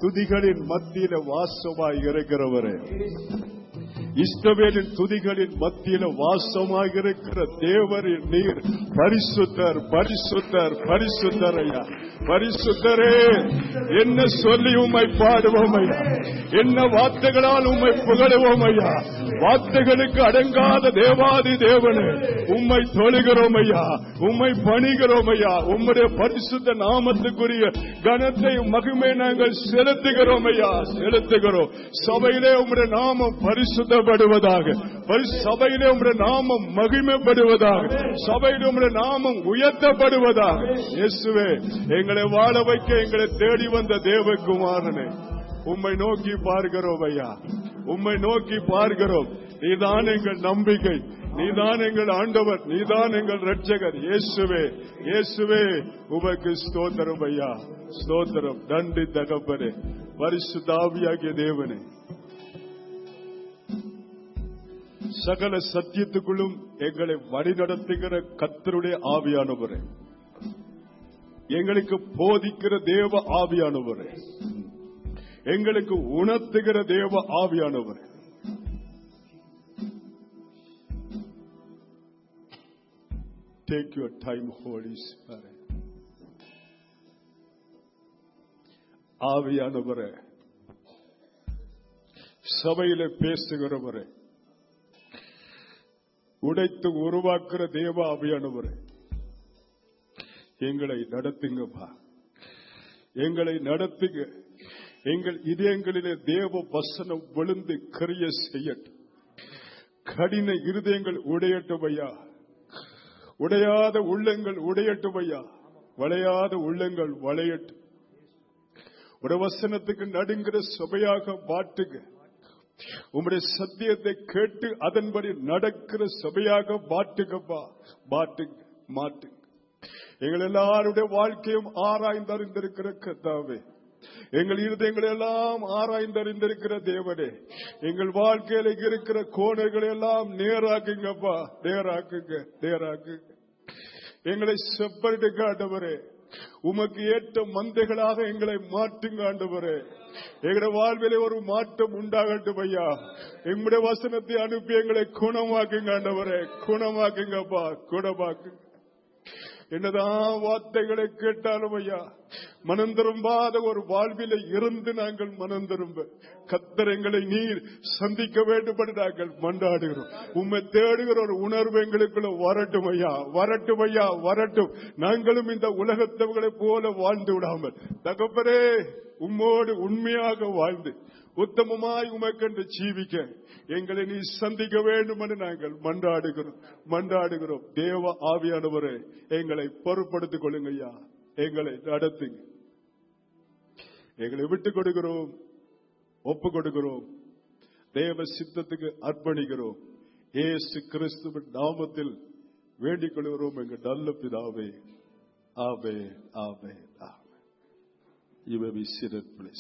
துதிகளின் மத்தியில வாசமாய் இருக்கிறவரே இஷ்டவேலின் துதிகளின் மத்தியில வாசமாக இருக்கிற தேவரின் நீர் பரிசுத்தர் பரிசுத்தர் பரிசுத்தர் ஐயா பரிசுத்தரே என்ன சொல்லி உம்மை பாடுவோம் ஐயா என்ன வார்த்தைகளால் உம்மை புகழுவோம் ஐயா வார்த்தைகளுக்கு அடங்காத தேவாதி தேவனே உம்மை தொழுகிறோம் ஐயா உம்மை பணிகிறோம் ஐயா உம்முடைய பரிசுத்த நாமத்துக்குரிய கனத்தை மகிமை நாங்கள் செலுத்துகிறோம் ஐயா செலுத்துகிறோம் சபையிலே உம்முடைய நாமம் பரிசுத்தப்படுவதாக பரி- சபையிலே உம்முடைய நாமம் மகிமைப்படுவதாக சபையிலே உம்முடைய நாமம் உயர்த்தப்படுவதாக இயேசுவே எங்களை வாழ வைக்க எங்களை தேடி வந்த தேவகுமாரனே உம்மை நோக்கி பார்க்கிறோம் ஐயா உம்மை நோக்கி பார்க்கிறோம் நீதான் எங்கள் நம்பிக்கை நீதான் எங்கள் ஆண்டவர் நீதான் எங்கள் ரட்சகர் இயேசுவே இயேசுவே உமக்கு ஸ்தோத்திரம் ஐயா ஸ்தோத்திரம் நன்றி தகப்பனே பரிசுத்தாவியாகிய தேவனே சகல சத்தியத்துக்குள்ளும் எங்களை வழிநடத்துகிற கத்தருடைய ஆவியானவரே எங்களுக்கு போதிக்கிற தேவ ஆவியானவரே எங்களுக்கு உணர்த்துகிற தேவ ஆவியானவரே take your time holy spirit ஆவியானவரே சபையில பேசுகிறவரே உடைத்து உருவாக்குற தேவ ஆவியானவரே எங்களை நடத்துங்கப்பா எங்களை நடத்துங்க எங்கள் இதயங்களிலே தேவ வசனம் விழுந்து கரிய செய்யட்டும் கடின இருதயங்கள் உடையட்டும் ஐயா உடையாத உள்ளங்கள் உடையட்டும் ஐயா வளையாத உள்ளங்கள் வளையட்டும் உடைய வசனத்துக்கு நடுங்கிற சபையாக மாட்டுங்க உம்முடைய சத்தியத்தை கேட்டு அதன்படி நடக்கிற சபையாக மாட்டுங்கப்பா மாட்டுங்க மாட்டுங்க எங்கள் எல்லாருடைய வாழ்க்கையும் ஆராய்ந்தறிந்திருக்கிற கத்தாவே எங்கள் இருதயங்களை எல்லாம் ஆராய்ந்தறிந்திருக்கிற தேவனே எங்கள் வாழ்க்கையில இருக்கிற கோணைகளை எல்லாம் நேராக்குங்கப்பா நேராக்குங்க நேராக்குங்க எங்களை செப்பரிடுங்க ஆண்டவரே உமக்கு ஏற்ற மந்தைகளாக எங்களை மாற்றுங்க ஆண்டவரே எங்களுடைய வாழ்விலே ஒரு மாற்றம் உண்டாகட்டும் ஐயா எங்களுடைய வசனத்தை அனுப்பி எங்களை குணமாக்குங்க ஆண்டவரே குணமாக்குங்கப்பா குணமாக்குங்க என்னதான் வார்த்தைகளை கேட்டாலும் ஐயா மனம் திரும்பாத ஒரு வாழ்வில இருந்து நாங்கள் மனம் திரும்ப கத்தர் எங்களை நீர் சந்திக்க வேண்டும்படி நாங்கள் மன்றாடுகிறோம் உண்மை தேடுகிற ஒரு உணர்வு எங்களுக்குள்ள வரட்டும் ஐயா வரட்டும் ஐயா வரட்டும் நாங்களும் இந்த உலகத்தவர்களைப் போல வாழ்ந்து விடாமல் தகப்பரே உம்மோடு உண்மையாக வாழ்ந்து உத்தமமாய் உமக்கென்று ஜீவிக்க எங்களை நீ சந்திக்க வேண்டும் என்று நாங்கள் மன்றாடுகிறோம் மன்றாடுகிறோம் தேவ ஆவியானவரே எங்களை பொறுப்படுத்திக் கொள்ளுங்க ஐயா எங்களை நடத்துங்க எங்களை விட்டுக் கொடுக்கிறோம் ஒப்பு கொடுக்கிறோம் தேவ சித்தத்துக்கு அர்ப்பணிக்கிறோம் ஏசு கிறிஸ்துவின் நாமத்தில் வேண்டிக் கொள்கிறோம் எங்கள் நல்ல பிதாவே ஆவே ஆவே ஆவே You may be seated, please.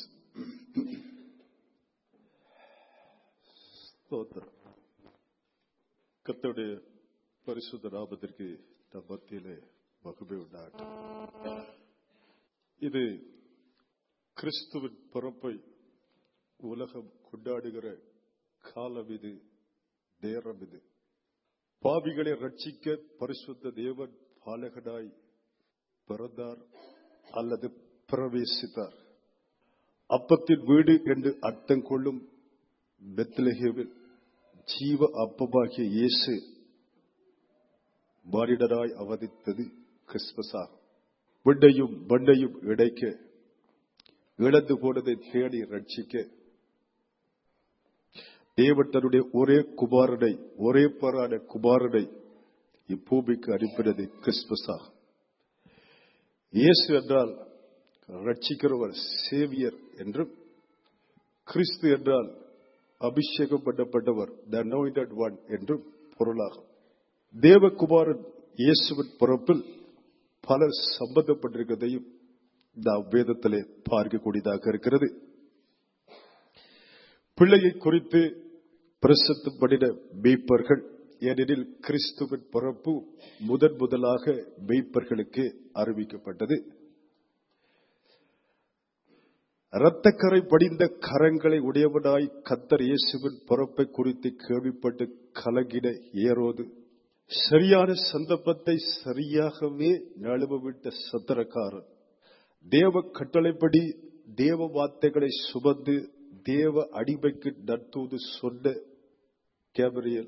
ஸ்தோத்திரம் கர்த்தருடைய பரிசுத்த நாமத்திற்கு நம் மத்தியிலே மகிமை உண்டாகட்டும் இது கிறிஸ்துவின் பிறப்பை உலகம் கொண்டாடுகிற காலம் இது நேரம் இது பாவிகளை ரட்சிக்க பரிசுத்த தேவன் பாலகனாய் பிறந்தார் அல்லது பிரவேசித்தார் அப்பத்தின் வீடு என்று அர்த்தம் கொள்ளும் பெத்லஹேவில் ஜீவ அப்பமாகிய இயேசு மானிடராய் அவதித்தது கிறிஸ்துமஸ் ஆகும் விண்டையும் மண்டையும் இடைக்க இழந்து போனதை தேடி ரட்சிக்க தேவன் தன்னுடைய ஒரே குமாரனை ஒரே பரான குமாரனை இப்பூமிக்கு அனுப்பினது கிறிஸ்துமஸ் ஆகும் இயேசு என்றால் ரட்சிக்கிறவர் சேவியர் என்றும் கிறிஸ்து என்றால் அபிஷேகம் பண்ணப்பட்டவர் த அனாயிண்டட் ஒன் என்றும் பொருளாகும் தேவகுமாரன் இயேசுவின் பிறப்பில் பலர் சம்பந்தப்பட்டிருக்கிறதையும் நாம் வேதத்திலே பார்க்கக்கூடியதாக இருக்கிறது பிள்ளையை குறித்து பிரசித்தம் பண்ணின மெய்ப்பர்கள் ஏனெனில் கிறிஸ்துவின் பிறப்பு முதன் முதலாக மெய்ப்பர்களுக்கு அறிவிக்கப்பட்டது இரத்தக்கரை படிந்த கரங்களை உடையவனாய் கத்தர் இயேசுவின் பிறப்பை குறித்து கேள்விப்பட்டு கலங்கிட ஏரோது சரியான சந்தர்ப்பத்தை சரியாகவே நழுவவிட்ட சத்திரக்காரன் தேவ கட்டளைப்படி தேவ வார்த்தைகளை சுமந்து தேவ அடிமைக்கு நட்புவது சொன்ன கேபரியல்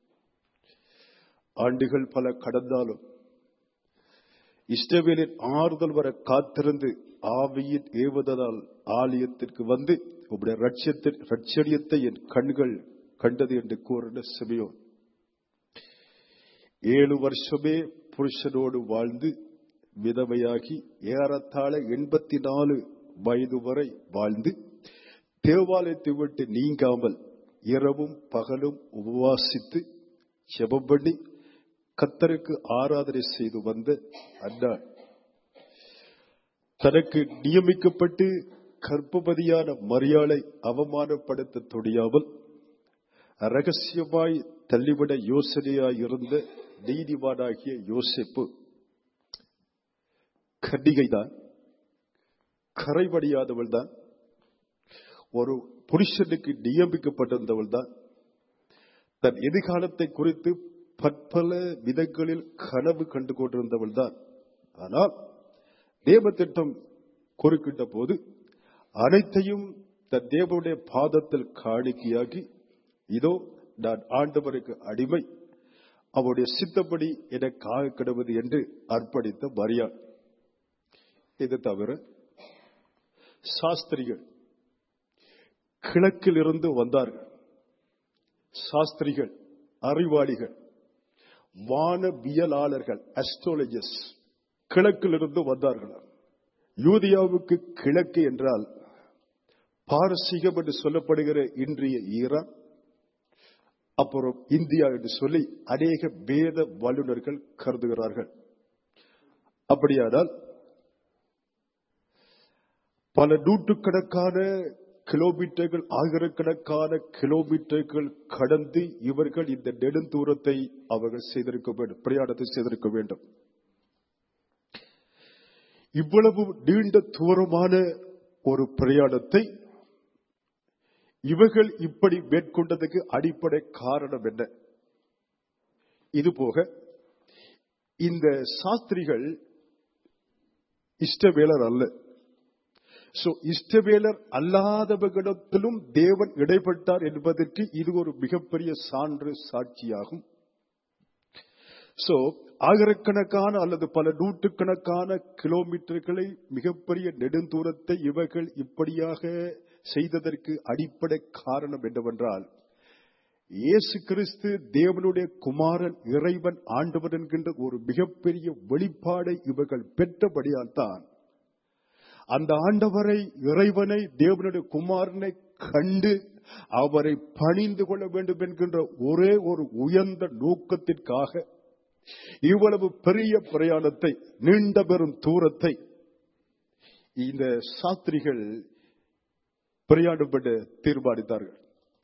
ஆண்டுகள் பல கடந்தாலும் இஸ்ரவேலின் ஆறுதல் வர காத்திருந்து ஆவியின் ஏவுதலால் ஆலயத்திற்கு வந்து உங்களுடைய ரட்சியத்தின் ரட்சணியத்தை என் கண்கள் கண்டது என்று கூறின சிமியோன் ஏழு வருஷமே புருஷனோடு வாழ்ந்து விதவையாகி ஏறத்தாழ எண்பத்தி நாலு வயது வரை வாழ்ந்து தேவாலயத்தை விட்டு நீங்காமல் இரவும் பகலும் உபவாசித்து ஜெபம் பண்ணி கத்தருக்கு ஆராதனை செய்து வந்த அண்ணாள் தனக்கு நியமிக்கப்பட்டு கர்ப்பபதியான மரியாளை அவமானப்படுத்த துடியாமல் ரகசியமாய் தள்ளிவிட யோசனையாய் இருந்த நீதிமானாகிய யோசிப்பு கன்னிகைதான் கரைபடியாதவள் தான் ஒரு புருஷனுக்கு நியமிக்கப்பட்டிருந்தவள் தான் தன் எதிர்காலத்தை குறித்து பற்பல விதங்களில் கனவு கண்டு கொண்டிருந்தவள் தான் ஆனால் தேவ திட்டம் குறுக்கிட்ட போது அனைத்தையும் தன் தேவனுடைய பாதத்தில் காணிக்கையாகி இதோ நான் ஆண்டவருக்கு அடிமை அவருடைய சித்தப்படி எனக்காக கிடவது என்று அர்ப்பணித்த மரியாள் இது தவிர சாஸ்திரிகள் கிழக்கில் இருந்து வந்தார்கள் சாஸ்திரிகள் அறிவாளிகள் வானவியலாளர்கள் அஸ்ட்ரோலஜிஸ்ட் கிழக்கிலிருந்து வந்தார்கள் யூதியாவுக்கு கிழக்கு என்றால் பாரசீகம் என்று சொல்லப்படுகிற இன்றைய ஈரான் அப்புறம் இந்தியா என்று சொல்லி அநேக வேத வல்லுநர்கள் கருதுகிறார்கள் அப்படியானால் பல நூற்றுக்கணக்கான கிலோமீட்டர்கள் ஆயிரக்கணக்கான கிலோமீட்டர்கள் கடந்து இவர்கள் இந்த நெடுந்தூரத்தை அவர்கள் செய்திருக்க வேண்டும் பிரயாணத்தை செய்திருக்க வேண்டும் இவ்வளவு நீண்ட தூரமான ஒரு பிரயாணத்தை இவர்கள் இப்படி மேற்கொண்டதுக்கு அடிப்படை காரணம் என்ன இது போக இந்த சாஸ்திரிகள் இஷ்டவேலர் அல்ல சோ இஷ்டவேலர் அல்லாதவர்களிடத்திலும் தேவன் இடைப்பட்டார் என்பதற்கு இது ஒரு மிகப்பெரிய சான்று சாட்சியாகும் சோ ஆயிரக்கணக்கான அல்லது பல நூற்றுக்கணக்கான கிலோமீட்டர்களை மிகப்பெரிய நெடுந்தூரத்தை இவர்கள் இப்படியாக செய்ததற்கு அடிப்படை காரணம் என்னவென்றால் இயேசு கிறிஸ்து தேவனுடைய குமாரன் இறைவன் ஆண்டவன் என்கின்ற ஒரு மிகப்பெரிய வெளிப்பாடை இவர்கள் பெற்றபடியால் தான் அந்த ஆண்டவரை இறைவனை தேவனுடைய குமாரனை கண்டு அவரை பணிந்து கொள்ள வேண்டும் என்கின்ற ஒரே ஒரு உயர்ந்த நோக்கத்திற்காக இவ்வளவு பெரிய பிரயாணத்தை நீண்ட பெரும் தூரத்தை இந்த சாஸ்திரிகள் பிரயாணப்பட்டு தீர்மானித்தார்கள்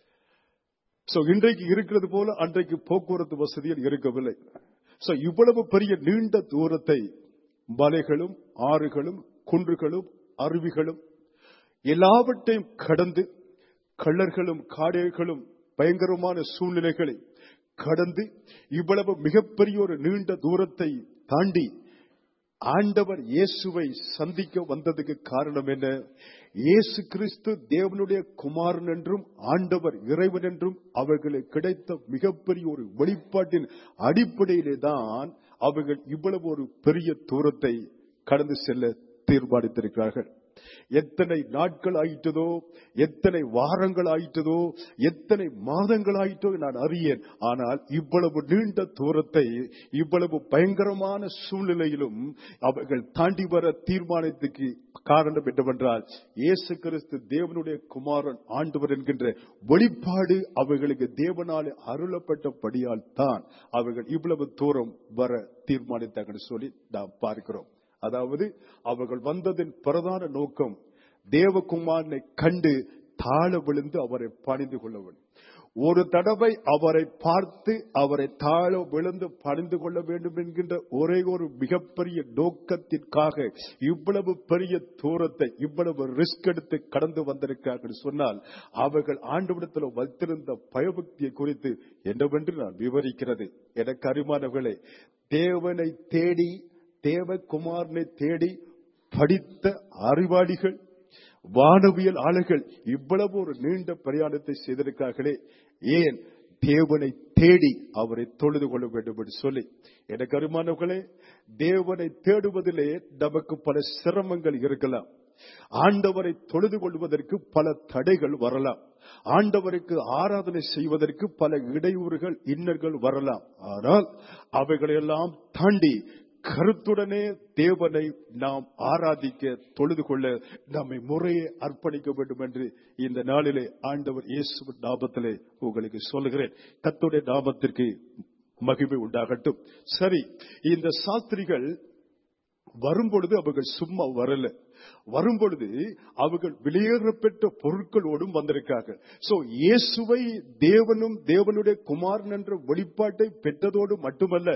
சோ இன்றைக்கு இருக்கிறது போல அன்றைக்கு போக்குவரத்து வசதிகள் இருக்கவில்லை சோ இவ்வளவு பெரிய நீண்ட தூரத்தை மலைகளும் ஆறுகளும் குன்றுகளும் அருவிகளும் எல்லாவற்றையும் கடந்து கள்ளர்களும் காடைகளும் பயங்கரமான சூழ்நிலைகளை கடந்து இவ்வளவு மிகப்பெரிய ஒரு நீண்ட தூரத்தை தாண்டி ஆண்டவர் இயேசுவை சந்திக்க வந்ததுக்கு காரணம் என்ன இயேசு கிறிஸ்து தேவனுடைய குமாரன் என்றும் ஆண்டவர் இறைவன் என்றும் அவர்களுக்கு கிடைத்த மிகப்பெரிய ஒரு வெளிப்பாட்டின் அடிப்படையிலே தான் அவர்கள் இவ்வளவு ஒரு பெரிய தூரத்தை கடந்து செல்ல தீர்மானித்திருக்கிறார்கள் எத்தனை நாட்கள் ஆயிட்டதோ எத்தனை வாரங்கள் ஆயிட்டதோ எத்தனை மாதங்கள் ஆயிட்டோ நான் அறியேன் ஆனால் இவ்வளவு நீண்ட தூரத்தை இவ்வளவு பயங்கரமான சூழ்நிலையிலும் அவர்கள் தாண்டி வர தீர்மானத்துக்கு காரணம் என்னவென்றால் இயேசு கிறிஸ்து தேவனுடைய குமாரன் ஆண்டவர் என்கின்ற வெளிப்பாடு அவர்களுக்கு தேவனாலே அருளப்பட்டபடியால் தான் அவர்கள் இவ்வளவு தூரம் வர தீர்மானித்தார்கள் சொல்லி நாம் பார்க்கிறோம் அதாவது அவர்கள் வந்ததின் பிரதான நோக்கம் தேவகுமாரனை கண்டு தாழ விழுந்து அவரை பணிந்து கொள்ள வேண்டும் ஒரு தடவை அவரை பார்த்து அவரை தாழ விழுந்து பணிந்து கொள்ள வேண்டும் என்கின்ற ஒரே ஒரு மிகப்பெரிய நோக்கத்திற்காக இவ்வளவு பெரிய தூரத்தை இவ்வளவு ரிஸ்க் எடுத்து கடந்து வந்திருக்கிறார்கள் சொன்னால் அவர்கள் ஆண்டுவிடத்தில் வைத்திருந்த பயபக்தியை குறித்து என்னவென்று நான் விவரிக்கிறது எனக்கு அருமானவர்களே தேவனை தேடி தேவகுமாரனை தேடி படித்த அறிவாளிகள் வானவியல் ஆளுகள் இவ்வளவு ஒரு நீண்ட பிரயாணத்தை செய்திருக்கார்களே ஏன் தேவனை தேடி அவரை தொழுது கொள்ள வேண்டும் என்று சொல்லி எனக்கு அருமானவர்களே தேவனை தேடுவதிலே நமக்கு பல சிரமங்கள் இருக்கலாம் ஆண்டவரை தொழுது கொள்வதற்கு பல தடைகள் வரலாம் ஆண்டவருக்கு ஆராதனை செய்வதற்கு பல இடையூறுகள் இன்னல்கள் வரலாம் ஆனால் அவைகளையெல்லாம் தாண்டி கருத்துடனே தேவனை நாம் ஆராதிக்க தொழுது கொள்ள நம்மை முறையே அர்ப்பணிக்க வேண்டும் என்று இந்த நாளிலே ஆண்டவர் இயேசு நாமத்திலே உங்களுக்கு சொல்லுகிறேன் கத்துடைய நாமத்திற்கு மகிமை உண்டாகட்டும் சரி இந்த சாஸ்திரிகள் வரும்பொழுது அவர்கள் சும்மா வரல வரும்பொழுது அவர்கள் வெளியேறப்பட்ட பொருட்களோடும் வந்திருக்கார்கள் சோ இயேசுவை தேவனும் தேவனுடைய குமாரன் என்ற வெளிப்பாட்டை பெற்றதோடு மட்டுமல்ல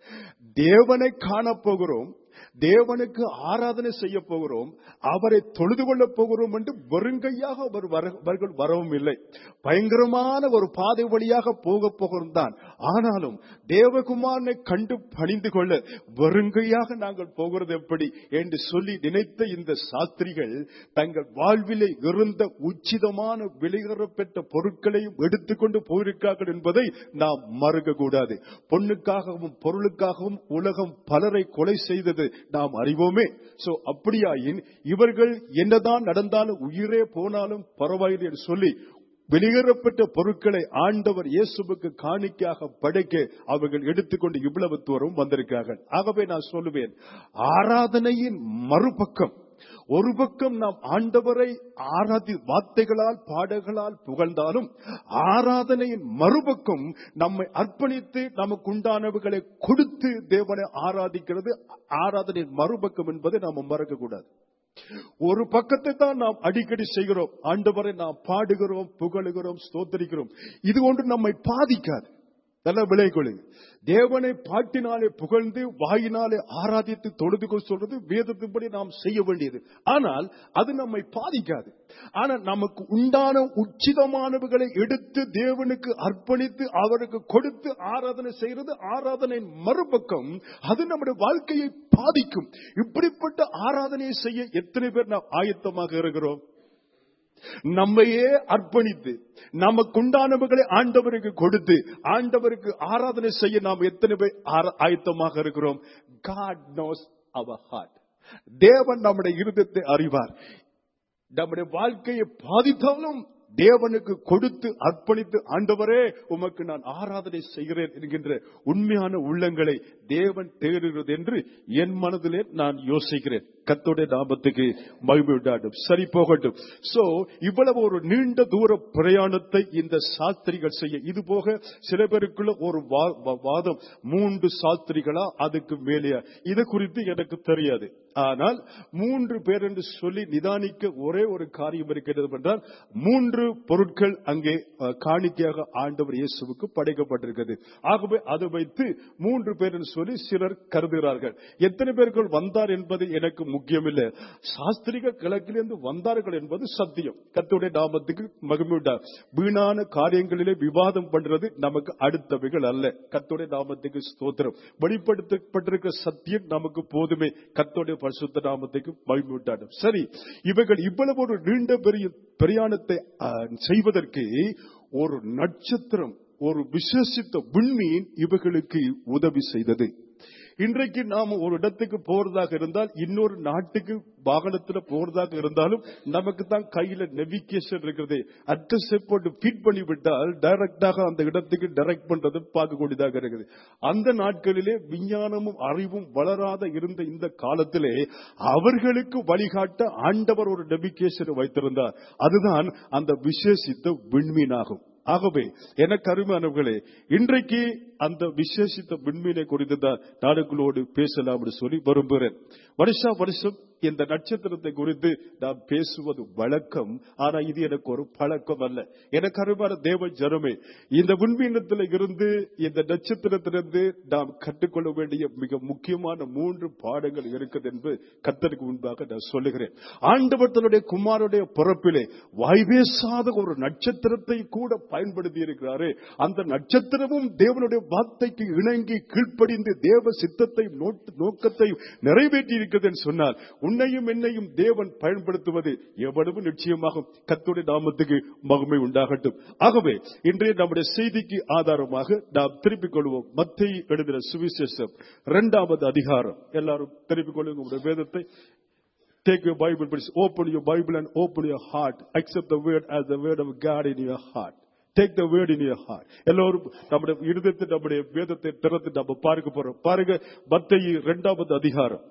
தேவனை காணப்போகிறோம் தேவனுக்கு ஆராதனை செய்ய போகிறோம் அவரை தொழுது கொள்ளப் போகிறோம் என்று வெறுங்கையாக அவர் வர- அவர்கள் வரவும் இல்லை பயங்கரமான ஒரு பாதை வழியாக போக போகிறோம் தான் ஆனாலும் தேவகுமாரனை கண்டு பணிந்து கொள்ள வெறுங்கையாக நாங்கள் போகிறது எப்படி என்று சொல்லி நினைத்த இந்த சாஸ்திரிகள் தங்கள் வாழ்விலே இருந்த உச்சிதமான விலையேறப்பெற்ற பொருட்களையும் எடுத்துக்கொண்டு போயிருக்கார்கள் என்பதை நாம் மறுக்க கூடாது பொண்ணுக்காகவும் பொருளுக்காகவும் உலகம் பலரை கொலை செய்தது நாம் அறிவோமே சோ அப்படியாயின் இவர்கள் என்னதான் நடந்தாலும் உயிரே போனாலும் பரவாயில்லை என்று சொல்லி வெளியேறப்பட்ட பொருட்களை ஆண்டவர் இயேசுவுக்கு காணிக்கையாக படைக்க அவர்கள் எடுத்துக்கொண்டு இவ்வளவு தூரம் வந்திருக்கார்கள் ஆகவே நான் சொல்லுவேன் ஆராதனையின் மறுபக்கம் ஒரு பக்கம் நாம் ஆண்டவரை ஆராதி வார்த்தைகளால் பாடல்களால் புகழ்ந்தாலும் ஆராதனையின் மறுபக்கம் நம்மை அர்ப்பணித்து நமக்கு உண்டானவைகளை கொடுத்து தேவனை ஆராதிக்கிறது ஆராதனையின் மறுபக்கம் என்பதை நாம் மறக்க கூடாது ஒரு பக்கத்தை தான் நாம் அடிக்கடி செய்கிறோம் ஆண்டவரை நாம் பாடுகிறோம் புகழுகிறோம் ஸ்தோத்தரிக்கிறோம் இது ஒன்று நம்மை பாதிக்காது நல்ல விலை கொள்ளுங்க தேவனை பாட்டினாலே புகழ்ந்து வாயினாலே ஆராதித்து தொழுது கொள் சொல்றது வேதத்தின்படி நாம் செய்ய வேண்டியது ஆனால் அது நம்மை பாதிக்காது ஆனால் நமக்கு உண்டான உச்சிதமானவர்களை எடுத்து தேவனுக்கு அர்ப்பணித்து அவருக்கு கொடுத்து ஆராதனை செய்யறது ஆராதனையின் மறுபக்கம் அது நம்முடைய வாழ்க்கையை பாதிக்கும் இப்படிப்பட்ட ஆராதனையை செய்ய எத்தனை பேர் நாம் ஆயத்தமாக இருக்கிறோம் நம்மையே அர்ப்பணித்து நமக்குண்டானவர்களை ஆண்டவருக்கு கொடுத்து ஆண்டவருக்கு ஆராதனை செய்ய நாம் எத்தனை பேர் ஆர- ஆயத்தமாக இருக்கிறோம் காட் நோஸ் அவர் ஹார்ட் தேவன் நம்முடைய இருதயத்தை அறிவார் நம்முடைய வாழ்க்கையை பாதித்தாலும் தேவனுக்கு கொடுத்து அர்ப்பணித்து ஆண்டவரே உமக்கு நான் ஆராதனை செய்கிறேன் என்கின்ற உண்மையான உள்ளங்களை தேவன் தேடுகிறது என்று என் மனதிலே நான் யோசிக்கிறேன் கத்தோடைய நாமத்துக்கு மகிமை உண்டாட்டும் சரி போகட்டும் சோ இவ்வளவு ஒரு நீண்ட தூர பிரயாணத்தை இந்த சாஸ்திரிகள் செய்ய இது போக சில பேருக்குள்ள ஒரு வா- வா- வாதம் மூன்று சாஸ்திரிகளா அதுக்கு மேலேயா இது குறித்து எனக்கு தெரியாது ஆனால் மூன்று பேர் என்று சொல்லி நிதானிக்க ஒரே ஒரு காரியம் இருக்கிறது என்றால் மூன்று பொருட்கள் அங்கே அஹ், காணிக்கையாக ஆண்டவர் இயேசுவுக்கு படைக்கப்பட்டிருக்கிறது ஆகவே அதை வைத்து மூன்று பேர் என்று சொல்லி சிலர் கருதுகிறார்கள் எத்தனை பேர்கள் வந்தார் என்பது எனக்கு முக்கியமில்லை சாஸ்திரிக கிழக்கிலிருந்து வந்தார்கள் என்பது சத்தியம் கத்துடைய நாமத்துக்கு மகிழ்வுண்டார் வீணான காரியங்களிலே விவாதம் பண்றது நமக்கு அடுத்தவைகள் அல்ல கத்துடைய நாமத்துக்கு ஸ்தோத்திரம் வெளிப்படுத்தப்பட்டிருக்கிற சத்தியம் நமக்கு போதுமே கத்தோடைய பரிசுத்த நாமத்துக்கு மகிழ்வுண்டாடும் சரி இவைகள் இவ்வளவு ஒரு நீண்ட பெரிய பிரயாணத்தை ஆ, செய்வதற்கு ஒரு நட்சத்திரம் ஒரு விசேஷித்த விண்மீன் இவைகளுக்கு உதவி செய்தது இன்றைக்கு நாம ஒரு இடத்துக்கு போறதாக இருந்தால் இன்னொரு நாட்டுக்கு வாகனத்துல போறதாக இருந்தாலும் நமக்கு தான் கையில நெவிகேஷன் இருக்கிறது அட்ரஸ் போட்டு ஃபீட் பண்ணி விட்டால் டைரக்டாக அந்த இடத்துக்கு டைரக்ட் பண்றது பார்க்கக்கூடியதாக இருக்குது அந்த நாட்களிலே விஞ்ஞானமும் அறிவும் வளராத இருந்த இந்த காலத்திலே அவர்களுக்கு வழிகாட்ட ஆண்டவர் ஒரு நெவிகேஷன் வைத்திருந்தார் அதுதான் அந்த விசேஷித்த விண்மீனாகும் ஆகவே எனக்கு அருமையானவர்களே இன்றைக்கு அந்த விசேஷித்த விண்மீனை குறித்து தான் நாடுகளோடு பேசலாம் என்று சொல்லி விரும்புகிறேன் வருஷா வருஷம் இந்த நட்சத்திரத்தை குறித்து நாம் பேசுவது வழக்கம் ஆனா இது எனக்கு ஒரு பழக்கம் அல்ல எனக்கு அருமையான தேவ ஜனமே இந்த விண்மீனத்தில் இருந்து இந்த நட்சத்திரத்திலிருந்து நாம் கற்றுக்கொள்ள வேண்டிய மிக முக்கியமான மூன்று பாடங்கள் இருக்குது என்று கத்தருக்கு முன்பாக நான் சொல்லுகிறேன் ஆண்டவர் தன்னுடைய குமாருடைய பிறப்பிலே வாய்வேசாத ஒரு நட்சத்திரத்தை கூட பயன்படுத்தி இருக்கிறாரு அந்த நட்சத்திரமும் தேவனுடைய வார்த்தைக்கு இணங்கி கீழ்ப்படிந்து தேவ சித்தத்தை நோட்டு- நோக்கத்தை நிறைவேற்றி இருக்கிறது என்று சொன்னால் உன்னையும் என்னையும் தேவன் பயன்படுத்துவது எவ்வளவு நிச்சயமாக கர்த்தருடைய நாமத்துக்கு மகிமை உண்டாகட்டும் ஆகவே இன்றைய நம்முடைய செய்திக்கு ஆதாரமாக நாம் திருப்பிக் கொள்வோம் மத்திய எழுதின சுவிசேஷம் இரண்டாவது அதிகாரம் எல்லாரும் திருப்பிக் கொள்ளுங்க உங்களுடைய வேதத்தை Take your Bible, please. Open your Bible and open your heart. Accept the word as the word of God in your heart. Take the word in your heart. எல்லோரும் நம்முடைய இருதயத்தை நம்முடைய வேதத்தை திறந்து நம்ம பார்க்க போறோம் பாருங்க மத்திய இரண்டாவது அதிகாரம்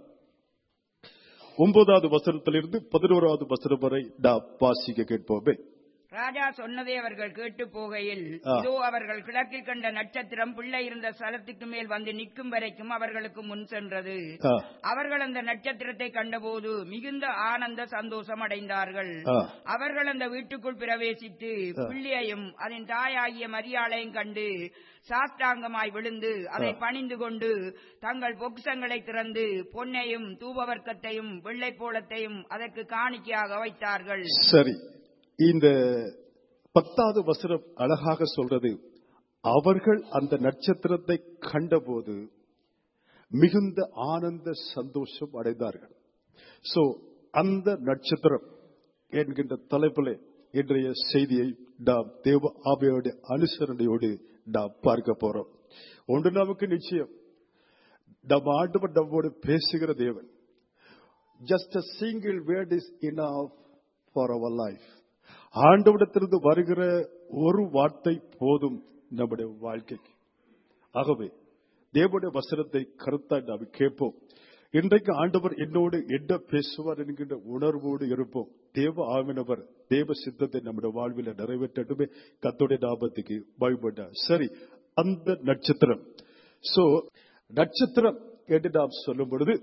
ஒன்பதாவது வசனத்திலிருந்து பதினோராவது வசனம் வரை நாம் வாசிக்க கேட்போமே ராஜா சொன்னதை அவர்கள் கேட்டு போகையில் ஆ. இதோ அவர்கள் கிழக்கில் கண்ட நட்சத்திரம் பிள்ளை இருந்த ஸ்தலத்துக்கு மேல் வந்து நிற்கும் வரைக்கும் அவர்களுக்கு முன் சென்றது ஆ, அவர்கள் அந்த நட்சத்திரத்தை கண்டபோது மிகுந்த ஆனந்த சந்தோஷம் அடைந்தார்கள் ஆ. அவர்கள் அந்த வீட்டுக்குள் பிரவேசித்து ஆ. பிள்ளையையும் அதன் தாயாகிய மரியாளையும் கண்டு சாஷ்டாங்கமாய் விழுந்து அதை ஆ. பணிந்து கொண்டு தங்கள் பொக்சங்களை திறந்து பொன்னையும் தூபவர்க்கத்தையும் வெள்ளைப்போளத்தையும் அதற்கு காணிக்கையாக வைத்தார்கள் சரி இந்த பத்தாவது வசனம் அழகாக சொல்றது அவர்கள் அந்த நட்சத்திரத்தை கண்டபோது மிகுந்த ஆனந்த சந்தோஷம் அடைந்தார்கள் சோ அந்த நட்சத்திரம் என்கின்ற தலைப்பிலே இன்றைய செய்தியை நாம் தேவ ஆவியோட அனுசரணையோடு நாம் பார்க்க போறோம் ஒன்று நமக்கு நிச்சயம் நம்ம ஆண்டவர் நம்மோடு பேசுகிற தேவன் just a single word is enough for our life ஆண்டவிடத்திலிருந்து வருகிற ஒரு வார்த்தை போதும் நம்முடைய வாழ்க்கைக்கு ஆகவே தேவனுடைய வசனத்தை கருத்தாய் நாம் கேட்போம் இன்றைக்கு ஆண்டவர் என்னோடு என்ன பேசுவார் என்கின்ற உணர்வோடு இருப்போம் தேவ ஆவினவர் தேவ சித்தத்தை நம்முடைய வாழ்வில் நிறைவேற்றட்டுமே கத்தோடைய லாபத்துக்கு பயப்பட்டார் சரி அந்த நட்சத்திரம் சோ நட்சத்திரம் என்று நாம் சொல்லும் பொழுது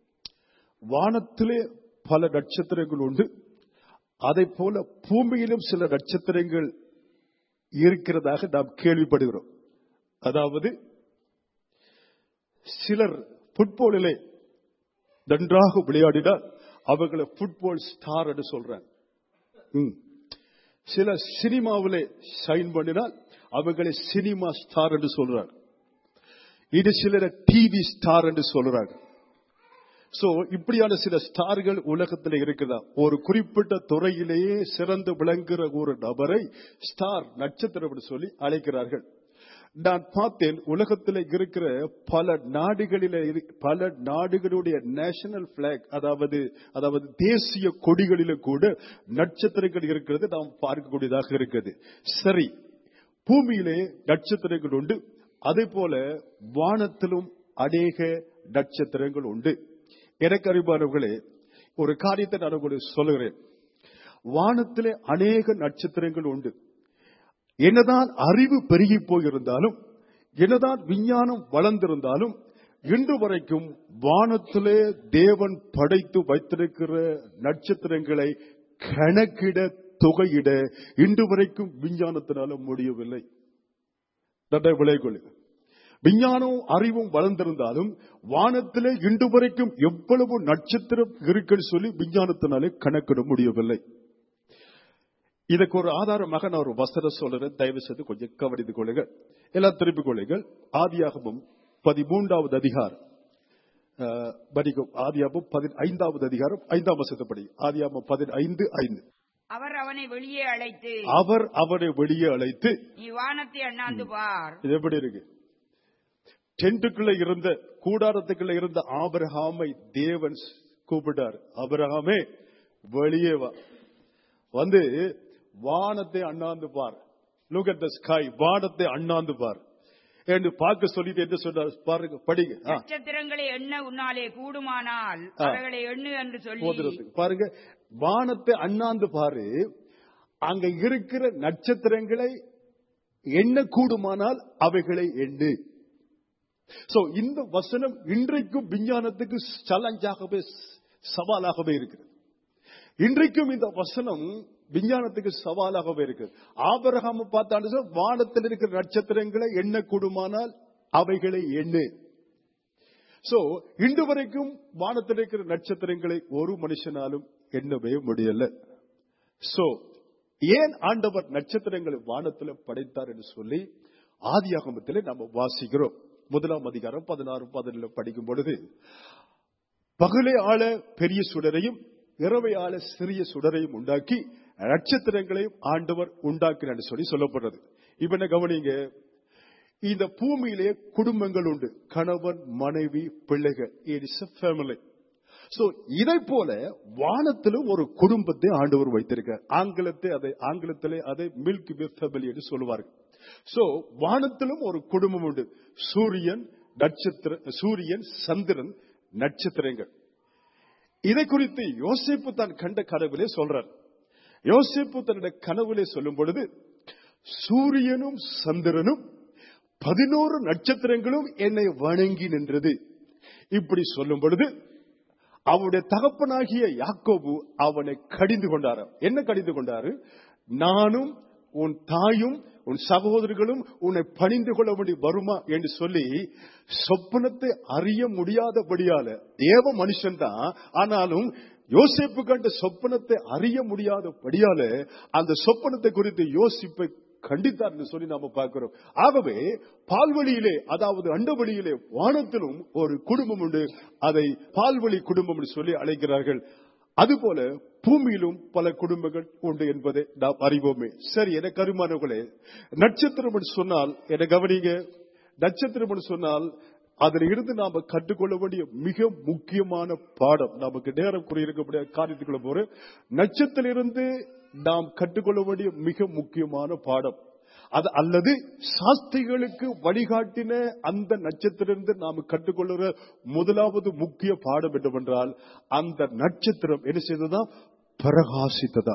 வானத்திலே பல நட்சத்திரங்கள் உண்டு அதை போல பூமியிலும் சில நட்சத்திரங்கள் இருக்கிறதாக நாம் கேள்விப்படுகிறோம் அதாவது சிலர் புட்பாலிலே நன்றாக விளையாடினால் அவர்களை புட்பால் ஸ்டார் என்று சொல்றாங்க ம். சில சினிமாவிலே சைன் பண்ணினால் அவர்களை சினிமா ஸ்டார் என்று சொல்றாங்க இது சிலரை டிவி ஸ்டார் என்று சொல்றாங்க சோ இப்படியான சில ஸ்டார்கள் உலகத்தில் இருக்குதா ஒரு குறிப்பிட்ட துறையிலேயே சிறந்து விளங்குகிற ஒரு நபரை ஸ்டார் நட்சத்திரம் என்று சொல்லி அழைக்கிறார்கள் நான் பார்த்தேன் உலகத்தில் இருக்கிற பல நாடுகளில இரு- பல நாடுகளுடைய நேஷனல் பிளாக் அதாவது அதாவது தேசிய கொடிகளில கூட நட்சத்திரங்கள் இருக்கிறது நாம் பார்க்கக்கூடியதாக இருக்குது சரி பூமியிலே நட்சத்திரங்கள் உண்டு அதே போல வானத்திலும் அநேக நட்சத்திரங்கள் உண்டு எனக்கு அறிவானவர்களே ஒரு காரியத்தை நான் உங்களுக்கு சொல்லுகிறேன் வானத்திலே அநேக நட்சத்திரங்கள் உண்டு என்னதான் அறிவு பெருகி போயிருந்தாலும் என்னதான் விஞ்ஞானம் வளர்ந்திருந்தாலும் இன்று வரைக்கும் வானத்திலே தேவன் படைத்து வைத்திருக்கிற நட்சத்திரங்களை கணக்கிட தொகையிட இன்று வரைக்கும் விஞ்ஞானத்தினால முடியவில்லை நன்றாக விளைய கொள்ளுங்கள் விஞ்ஞானம் அறிவும் வளர்ந்திருந்தாலும் வானத்திலே இன்று வரைக்கும் எவ்வளவு நட்சத்திரம் இருக்குன்னு சொல்லி விஞ்ஞானத்தினாலே கணக்கிட முடியவில்லை இதுக்கு ஒரு ஆதாரமாக நான் ஒரு வசனம் சொல்றேன் தயவு செய்து கொஞ்சம் கவனித்துக் கொள்ளுங்கள் எல்லாம் திருப்பிக் கொள்ளுங்கள் ஆதியாகமும் பதிமூன்றாவது அதிகாரம் அஹ், படிக்கும் ஆதியாகமும் பதினைந்தாவது அதிகாரம் ஐந்தாம் வசனப்படி ஆதியாகமும் பதினைந்து ஐந்து அவர் அவனை வெளியே அழைத்து அவர் அவனை வெளியே அழைத்து நீ வானத்தை அண்ணாந்து பார் இது எப்படி இருக்கு டென்ட்டுக்குள்ள இருந்த கூடாரத்துக்குள்ள இருந்த ஆபிரகாமை தேவன் கூப்பிட்டார் ஆபிரகாமே வெளியே வா வந்து வானத்தை அண்ணாந்து பார் லுக் அட் த ஸ்கை வானத்தை அண்ணாந்து பார் என்று பார்க்க சொல்லிட்டு என்ன சொன்னார் பாருங்க படிங்க ஆ, நட்சத்திரங்களை எண்ண உன்னாலே கூடுமானால் ஆ. அவைகளை எண்ணு என்று சொல்லி போதுறதுக்கு. பாருங்க வானத்தை அண்ணாந்து பாரு அங்க இருக்கிற நட்சத்திரங்களை எண்ண கூடுமானால் அவைகளை எண்ணு சோ இந்த வசனம் இன்றைக்கும் விஞ்ஞானத்துக்கு சலஞ்சாகவே சவாலாகவே இருக்கிறது இன்றைக்கும் இந்த வசனம் விஞ்ஞானத்துக்கு சவாலாகவே இருக்கு ஆபரகாம பார்த்தாண்டு வானத்தில் இருக்கிற நட்சத்திரங்களை எண்ண கூடுமானால் அவைகளை எண்ணு சோ இன்று வரைக்கும் வானத்தில் இருக்கிற நட்சத்திரங்களை ஒரு மனுஷனாலும் எண்ணவே முடியல சோ ஏன் ஆண்டவர் நட்சத்திரங்களை வானத்தில் படைத்தார் என்று சொல்லி ஆதியாகமத்திலே நம்ம வாசிக்கிறோம் முதலாம் அதிகாரம் பதினாறு பதினேழு படிக்கும் பொழுது பகலை ஆள பெரிய சுடரையும் இரவை ஆள சிறிய சுடரையும் உண்டாக்கி நட்சத்திரங்களையும் ஆண்டவர் உண்டாக்கினார் சொல்லி சொல்லப்படுறது இப்ப என்ன கவனிங்க இந்த பூமியிலே குடும்பங்கள் உண்டு கணவன் மனைவி பிள்ளைகள் இட் இஸ் ஃபேமிலி சோ இதை போல வானத்திலும் ஒரு குடும்பத்தை ஆண்டவர் வைத்திருக்கார் ஆங்கிலத்தை அதை ஆங்கிலத்திலே அதை மில்க் ஃபேமிலி என்று சொல்லுவார்கள் சோ வானத்திலும் ஒரு குடும்பம் உண்டு சூரியன் நட்சத்திர சூரியன் சந்திரன் நட்சத்திரங்கள் இதை குறித்து யோசிப்பு தான் கண்ட கனவிலே சொல்றார் யோசிப்பு தன்னுடைய கனவிலே சொல்லும் பொழுது சூரியனும் சந்திரனும் பதினோரு நட்சத்திரங்களும் என்னை வணங்கி நின்றது இப்படி சொல்லும் பொழுது அவருடைய தகப்பனாகிய யாக்கோபு அவனை கடிந்து கொண்டாராம் என்ன கடிந்து கொண்டாரு நானும் உன் தாயும் உன் சகோதரர்களும் உன்னை பணிந்து கொள்ள வேண்டி வருமா என்று சொல்லி சொப்பனத்தை அறிய முடியாதபடியால தேவ மனுஷன் தான் ஆனாலும் யோசிப்பு கண்ட சொப்பனத்தை அறிய முடியாதபடியால அந்த சொப்பனத்தை குறித்து யோசிப்பை கண்டித்தார் என்று சொல்லி நாம பார்க்கிறோம் ஆகவே பால்வழியிலே அதாவது அண்டவழியிலே வானத்திலும் ஒரு குடும்பம் உண்டு அதை பால்வழி குடும்பம் என்று சொல்லி அழைக்கிறார்கள் அதுபோல பூமியிலும் பல குடும்பங்கள் உண்டு என்பதை நாம் அறிவோமே சரி என கருமானவர்களே நட்சத்திரம் என்று சொன்னால் என கவனிங்க நட்சத்திரம் என்று சொன்னால் அதில் இருந்து நாம கற்றுக்கொள்ள வேண்டிய மிக முக்கியமான பாடம் நமக்கு நேரம் குறையிருக்கக்கூடிய காரியத்துக்குள்ள போற நட்சத்திலிருந்து நாம் கற்றுக்கொள்ள வேண்டிய மிக முக்கியமான பாடம் அது அல்லது சாஸ்திரிகளுக்கு வழிகாட்டின அந்த நட்சத்திரத்திலிருந்து நாம் கற்றுக்கொள்ளுற முதலாவது முக்கிய பாடம் என்னவென்றால் அந்த நட்சத்திரம் என்ன செய்ததா பிரகாசித்ததா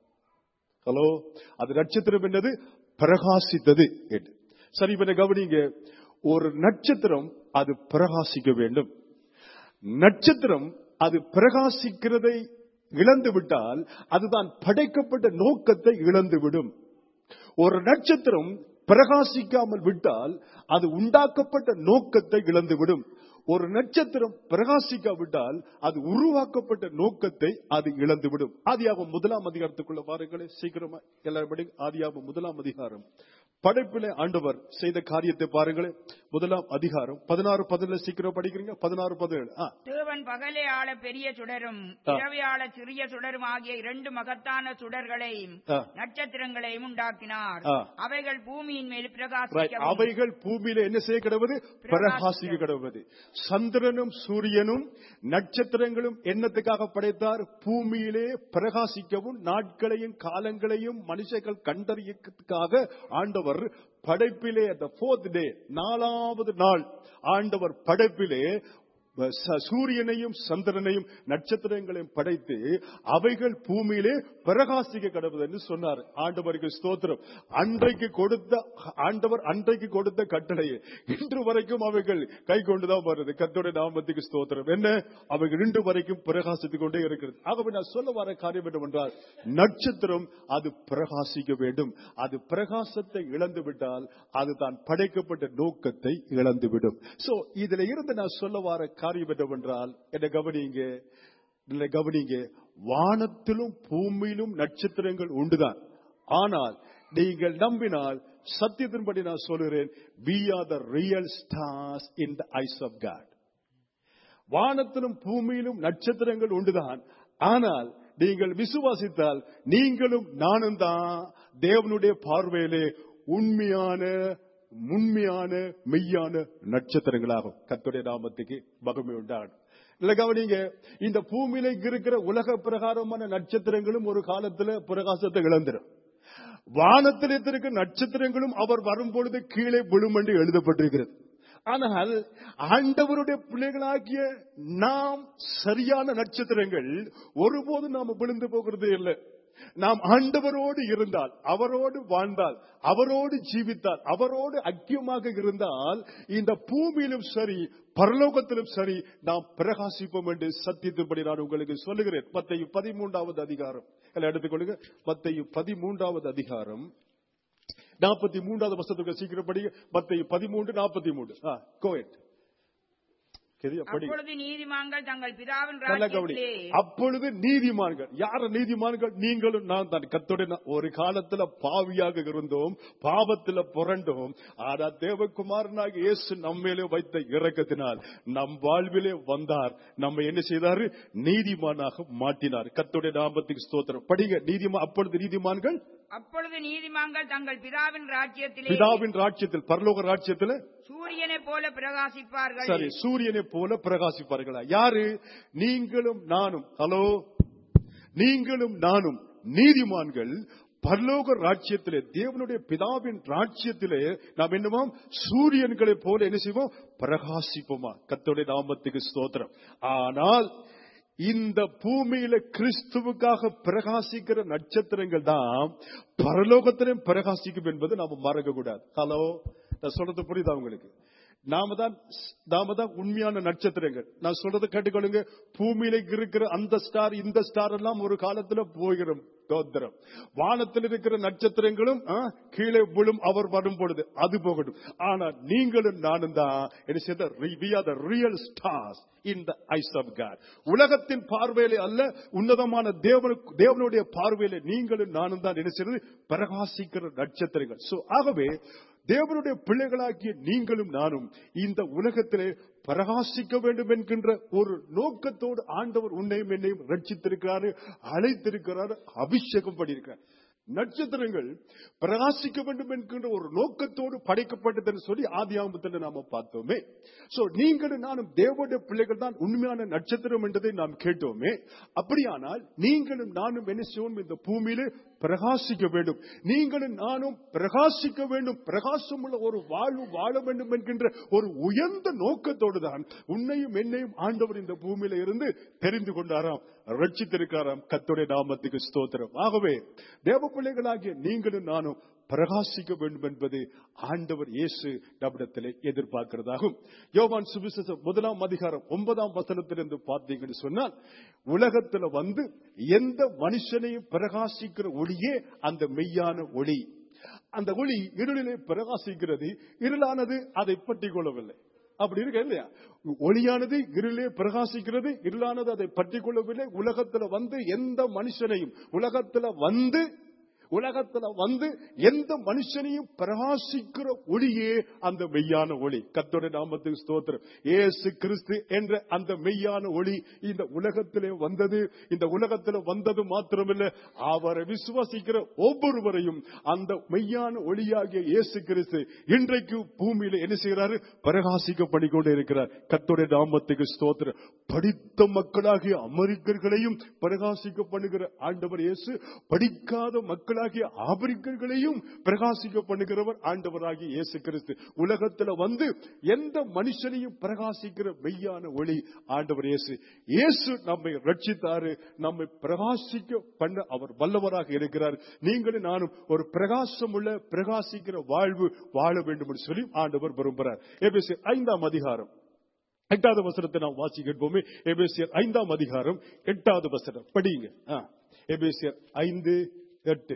ஹலோ அது நட்சத்திரம் என்னது பிரகாசித்தது என்று சரி இப்ப கவனிங்க ஒரு நட்சத்திரம் அது பிரகாசிக்க வேண்டும் நட்சத்திரம் அது பிரகாசிக்கிறதை இழந்து விட்டால் அதுதான் படைக்கப்பட்ட நோக்கத்தை இழந்துவிடும் ஒரு நட்சத்திரம் பிரகாசிக்காமல் விட்டால் அது உண்டாக்கப்பட்ட நோக்கத்தை இழந்துவிடும் ஒரு நட்சத்திரம் பிரகாசிக்காவிட்டால் அது உருவாக்கப்பட்ட நோக்கத்தை அது இழந்துவிடும் ஆதியாகும் முதலாம் அதிகாரத்துக்குள்ள வாருங்களே சீக்கிரமா எல்லாரும் ஆதியாகும் முதலாம் அதிகாரம் படைப்பிலே ஆண்டவர் செய்த காரியத்தை பாருங்களேன் முதலாம் அதிகாரம் பதினாறு பதினேழு சீக்கிரம் படிக்கிறீங்க பதினாறு பதினேழு ஆ தேவன் பகலே ஆள பெரிய சுடரும் ஆ. இரவை ஆள சிறிய சுடரும் ஆகிய இரண்டு மகத்தான சுடர்களையும் ஆ. நட்சத்திரங்களையும் உண்டாக்கினார் ஆ. அவைகள் பூமியின் மேல் Right. பிரகாசிக்கவும் அவைகள் பூமியில என்ன செய்ய கிடவது பிரகாசிக்க கிடவது சந்திரனும் சூரியனும் நட்சத்திரங்களும் என்னத்துக்காக படைத்தார் பூமியிலே பிரகாசிக்கவும் நாட்களையும் காலங்களையும் மனுஷர்கள் கண்டறியத்துக்காக ஆண்டவர் படைப்பிலே அந்த ஃபோர்த் டே நாலாவது நாள் ஆண்டவர் படைப்பிலே ச- சூரியனையும் சந்திரனையும் நட்சத்திரங்களையும் படைத்து அவைகள் பூமியிலே பிரகாசிக்க கடவுது என்று சொன்னார் ஆண்டவருக்கு ஸ்தோத்திரம் அன்றைக்கு கொடுத்த ஆண்டவர் அன்றைக்கு கொடுத்த கட்டளையை இன்று வரைக்கும் அவைகள் கை கொண்டுதான் வருது கத்தோட நாமத்துக்கு ஸ்தோத்திரம் என்ன அவைகள் இன்று வரைக்கும் பிரகாசித்துக் கொண்டே இருக்கிறது ஆகவே நான் சொல்ல வர காரியம் என்னவென்றால் நட்சத்திரம் அது பிரகாசிக்க வேண்டும் அது பிரகாசத்தை இழந்து விட்டால் அது தான் படைக்கப்பட்ட நோக்கத்தை இழந்துவிடும் சோ இதுல இருந்து நான் சொல்ல வர காரியம் என்னவென்றால் என்ன கவனிங்க இல்லை கவனிங்க வானத்திலும் பூமியிலும் நட்சத்திரங்கள் உண்டுதான் ஆனால் நீங்கள் நம்பினால் சத்தியத்தின்படி நான் சொல்கிறேன் we are the real stars in the eyes of God வானத்திலும் பூமியிலும் நட்சத்திரங்கள் உண்டுதான் ஆனால் நீங்கள் விசுவாசித்தால் நீங்களும் நானும் தான் தேவனுடைய பார்வையிலே உண்மையான உண்மையான மெய்யான நட்சத்திரங்களாகும் கர்த்தருடைய நாமத்துக்கு மகிமை உண்டாகும் இல்ல கவனிங்க இந்த பூமியில இருக்கிற உலக பிரகாரமான நட்சத்திரங்களும் ஒரு காலத்துல பிரகாசத்தை இழந்துடும் வானத்தில் இருக்கிற நட்சத்திரங்களும் அவர் வரும்பொழுது கீழே விழும் என்று எழுதப்பட்டிருக்கிறது ஆனால் ஆண்டவருடைய பிள்ளைகளாகிய நாம் சரியான நட்சத்திரங்கள் ஒருபோதும் நாம விழுந்து போகிறது இல்லை நாம் ஆண்டவரோடு இருந்தால் அவரோடு வாழ்ந்தால் அவரோடு ஜீவித்தால் அவரோடு ஐக்கியமாக இருந்தால் இந்த பூமியிலும் சரி பரலோகத்திலும் சரி நாம் பிரகாசிப்போம் என்று சத்தியத்தின்படி நான் உங்களுக்கு சொல்லுகிறேன் மத்தையு பதிமூன்றாவது அதிகாரம் எல்லாம் எடுத்துக்கொள்ளுங்க மத்தையு பதிமூன்றாவது அதிகாரம் நாற்பத்தி மூன்றாவது வசத்துக்கு சீக்கிரம் படிங்க மத்தையு பதிமூன்று நாற்பத்தி மூன்று கோயட் படி அப்பொழுது நீதிமான்கள் தங்கள் பிதாவின் நல்ல கவனி ராஜ்யத்திலே அப்பொழுது நீதிமான்கள் யார நீதிமான்கள் நீங்களும் நான் தான் கத்தோட ஒரு காலத்துல பாவியாக இருந்தோம் பாவத்துல புரண்டோம் ஆனா தேவகுமாரனாக இயேசு நம்மேலே வைத்த இரக்கத்தினால் நம் வாழ்விலே வந்தார் நம்ம என்ன செய்தாரு நீதிமானாக மாட்டினார் கத்தோட நாமத்துக்கு ஸ்தோத்திரம் படிங்க நீதிமா அப்பொழுது நீதிமான்கள் அப்பொழுது நீதிமான்கள் தங்கள் பிதாவின் ராஜ்யத்திலே பிதாவின் ராஜ்யத்தில் பரலோக ராஜ்யத்துல சூரியனைப் போல பிரகாசிப்பார்கள் சரி சூரியனை போல பிரகாசிப்பார்களா யாரு நீங்களும் நானும் ஹலோ நீங்களும் நானும் நீதிமான்கள் பரலோக ராஜ்யத்திலே தேவனுடைய பிதாவின் ராஜ்யத்திலே நாம் என்னவோம் சூரியன்களை போல என்ன செய்வோம் பிரகாசிப்போமா கத்தோடைய நாமத்துக்கு ஸ்தோத்திரம் ஆனால் இந்த பூமியில கிறிஸ்துவுக்காக பிரகாசிக்கிற நட்சத்திரங்கள் தான் பரலோகத்திலும் பிரகாசிக்கும் என்பது நாம மறக்க கூடாது ஹலோ நான் சொல்றது புரியுதா உங்களுக்கு நாம தான் நாம தான் உண்மையான நட்சத்திரங்கள் நான் சொல்றது கேட்டுக்கொள்ளுங்க பூமியில இருக்கிற அந்த ஸ்டார் இந்த ஸ்டார் எல்லாம் ஒரு காலத்துல போகிறோம் தோத்திரம் வானத்தில் இருக்கிற நட்சத்திரங்களும் ஆ, கீழே விழும் அவர் வரும் பொழுது அது போகட்டும் ஆனா நீங்களும் நானும் தான் என்ன செய்த we are the real stars in the eyes of God உலகத்தின் பார்வையிலே அல்ல உன்னதமான தேவனுக்கு தேவனுடைய பார்வையிலே நீங்களும் நானும் தான் என்ன செய்யறது பிரகாசிக்கிற நட்சத்திரங்கள் சோ ஆகவே தேவனுடைய பிள்ளைகளாகிய நீங்களும் நானும் இந்த உலகத்திலே பிரகாசிக்க வேண்டும் என்கின்ற ஒரு நோக்கத்தோடு ஆண்டவர் உன்னையும் என்னையும் ரட்சித்திருக்கிறாரு அழைத்திருக்கிறாரு அபிஷேகம் பண்ணியிருக்கிறார் நட்சத்திரங்கள் பிரகாசிக்க வேண்டும் என்கின்ற ஒரு நோக்கத்தோடு படைக்கப்பட்டதுன்னு சொல்லி ஆதி ஆம்பத்தில் நாம பார்த்தோமே சோ நீங்களும் நானும் தேவனுடைய பிள்ளைகள் தான் உண்மையான நட்சத்திரம் என்றதை நாம் கேட்டோமே அப்படியானால் நீங்களும் நானும் என்ன செய்வோம் இந்த பூமியிலே பிரகாசிக்க வேண்டும் நீங்களும் நானும் பிரகாசிக்க வேண்டும் பிரகாசம் உள்ள ஒரு வாழ்வு வாழ வேண்டும் என்கின்ற ஒரு உயர்ந்த நோக்கத்தோடு தான் உன்னையும் என்னையும் ஆண்டவர் இந்த பூமியில இருந்து தெரிந்து கொண்டாராம் ரட்சித்திருக்காராம் கத்துடைய நாமத்துக்கு ஸ்தோத்திரம் ஆகவே தேவ பிள்ளைகளாகிய நீங்களும் நானும் பிரகாசிக்க வேண்டும் என்பது ஆண்டவர் இயேசு நம்மிடத்திலே எதிர்பார்க்கிறதாகும் யோவான் சுவிசேஷம் முதலாம் அதிகாரம் ஒன்பதாம் வசனத்திலிருந்து பார்த்தீங்கன்னு சொன்னால் உலகத்துல வந்து எந்த மனுஷனையும் பிரகாசிக்கிற ஒளியே அந்த மெய்யான ஒளி அந்த ஒளி இருளிலே பிரகாசிக்கிறது இருளானது அதை பற்றிக் கொள்ளவில்லை அப்படி இருக்க இல்லையா ஒளியானது இருளே பிரகாசிக்கிறது இருளானது அதை பற்றிக் கொள்ளவில்லை உலகத்துல வந்து எந்த மனுஷனையும் உலகத்துல வந்து உலகத்துல வந்து எந்த மனுஷனையும் பிரகாசிக்கிற ஒளியே அந்த மெய்யான ஒளி கத்தோட நாமத்துக்கு ஸ்தோத்திரம் ஏசு கிறிஸ்து என்ற அந்த மெய்யான ஒளி இந்த உலகத்திலே வந்தது இந்த உலகத்துல வந்தது மாத்திரமில்ல அவரை விசுவாசிக்கிற ஒவ்வொருவரையும் அந்த மெய்யான ஒளியாகிய இயேசு கிறிஸ்து இன்றைக்கு பூமியில என்ன செய்கிறாரு பிரகாசிக்க பண்ணிக்கொண்டே இருக்கிறார் கத்தோட நாமத்துக்கு ஸ்தோத்திரம் படித்த மக்களாகிய அமெரிக்கர்களையும் பிரகாசிக்க பண்ணுகிற ஆண்டவர் இயேசு படிக்காத மக்களாகிய ஆபிரிக்கர்களையும் பிரகாசிக்க பண்ணுகிறவர் ஆண்டவராகிய இயேசு கிறிஸ்து உலகத்துல வந்து எந்த மனுஷனையும் பிரகாசிக்கிற மெய்யான ஒளி ஆண்டவர் இயேசு இயேசு நம்மை ரட்சித்தாரு நம்மை பிரகாசிக்க பண்ண அவர் வல்லவராக இருக்கிறார் நீங்களும் நானும் ஒரு பிரகாசம் உள்ள பிரகாசிக்கிற வாழ்வு வாழ வேண்டும் என்று சொல்லி ஆண்டவர் விரும்புகிறார் எபேசியர் ஐந்தாம் அதிகாரம் எட்டாவது வசனத்தை நாம் வாசி கேட்போமே எபேசியர் ஐந்தாம் அதிகாரம் எட்டாவது வசனம் படிங்க ஆ. எபேசியர் ஐந்து எட்டு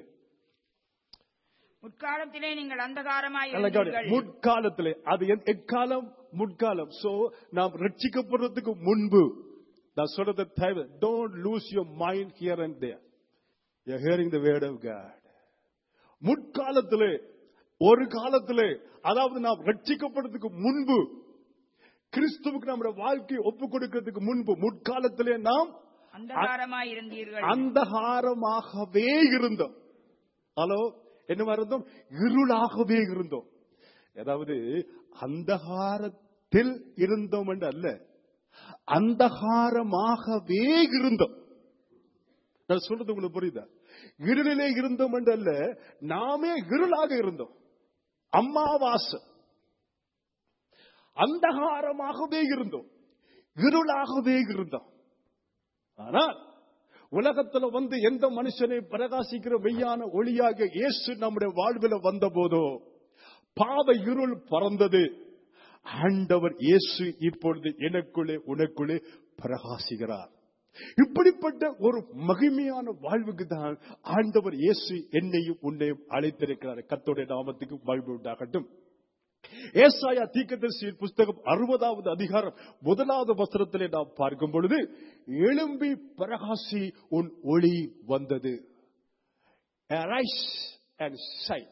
முற்காலத்திலே நீங்கள் அந்தகாரமாய் நல்ல கவனி. இருந்தீர்கள் முற்காலத்திலே அது எந்- எக்காலம் முற்காலம் சோ நாம் ரட்சிக்கப்படுறதுக்கு முன்பு நான் சொல்றத தயவு don't lose your mind here and there you hearing the word of God முற்காலத்திலே ஒரு காலத்திலே அதாவது நாம் ரட்சிக்கப்படுறதுக்கு முன்பு கிறிஸ்துவுக்கு நம்முடைய வாழ்க்கையை ஒப்பு கொடுக்கிறதுக்கு முன்பு முற்காலத்திலே நாம் அந்தகாரமாய் இருந்தீர்கள் அந்தகாரமாகவே இருந்தோம் ஹலோ என்னவா இருந்தோம் இருளாகவே இருந்தோம் அதாவது அந்தகாரத்தில் இருந்தோம் என்று அல்ல அந்தகாரமாகவே இருந்தோம் நான் சொல்றது உங்களுக்கு புரியுதா இருளிலே இருந்தோம் என்று அல்ல நாமே இருளாக இருந்தோம் அம்மாவாசை அந்தகாரமாகவே இருந்தோம் இருளாகவே இருந்தோம் ஆனால் உலகத்துல வந்து எந்த மனுஷனை பிரகாசிக்கிற மெய்யான ஒளியாக இயேசு நம்முடைய வாழ்வில் வந்த போதோ பாவ இருள் பறந்தது ஆண்டவர் இயேசு இப்பொழுது எனக்குள்ளே உனக்குள்ளே பிரகாசிக்கிறார் இப்படிப்பட்ட ஒரு மகிமையான வாழ்வுக்கு தான் ஆண்டவர் இயேசு என்னையும் உன்னையும் அழைத்திருக்கிறார் கத்தோடைய நாமத்துக்கு வாழ்வு உண்டாகட்டும் ஏசாயா தீர்க்கதரிசியின் புஸ்தகம் அறுபதாவது அதிகாரம் முதலாவது வஸ்திரத்திலே நாம் பார்க்கும் பொழுது எழும்பி பிரகாசி உன் ஒளி வந்தது Arise and shine.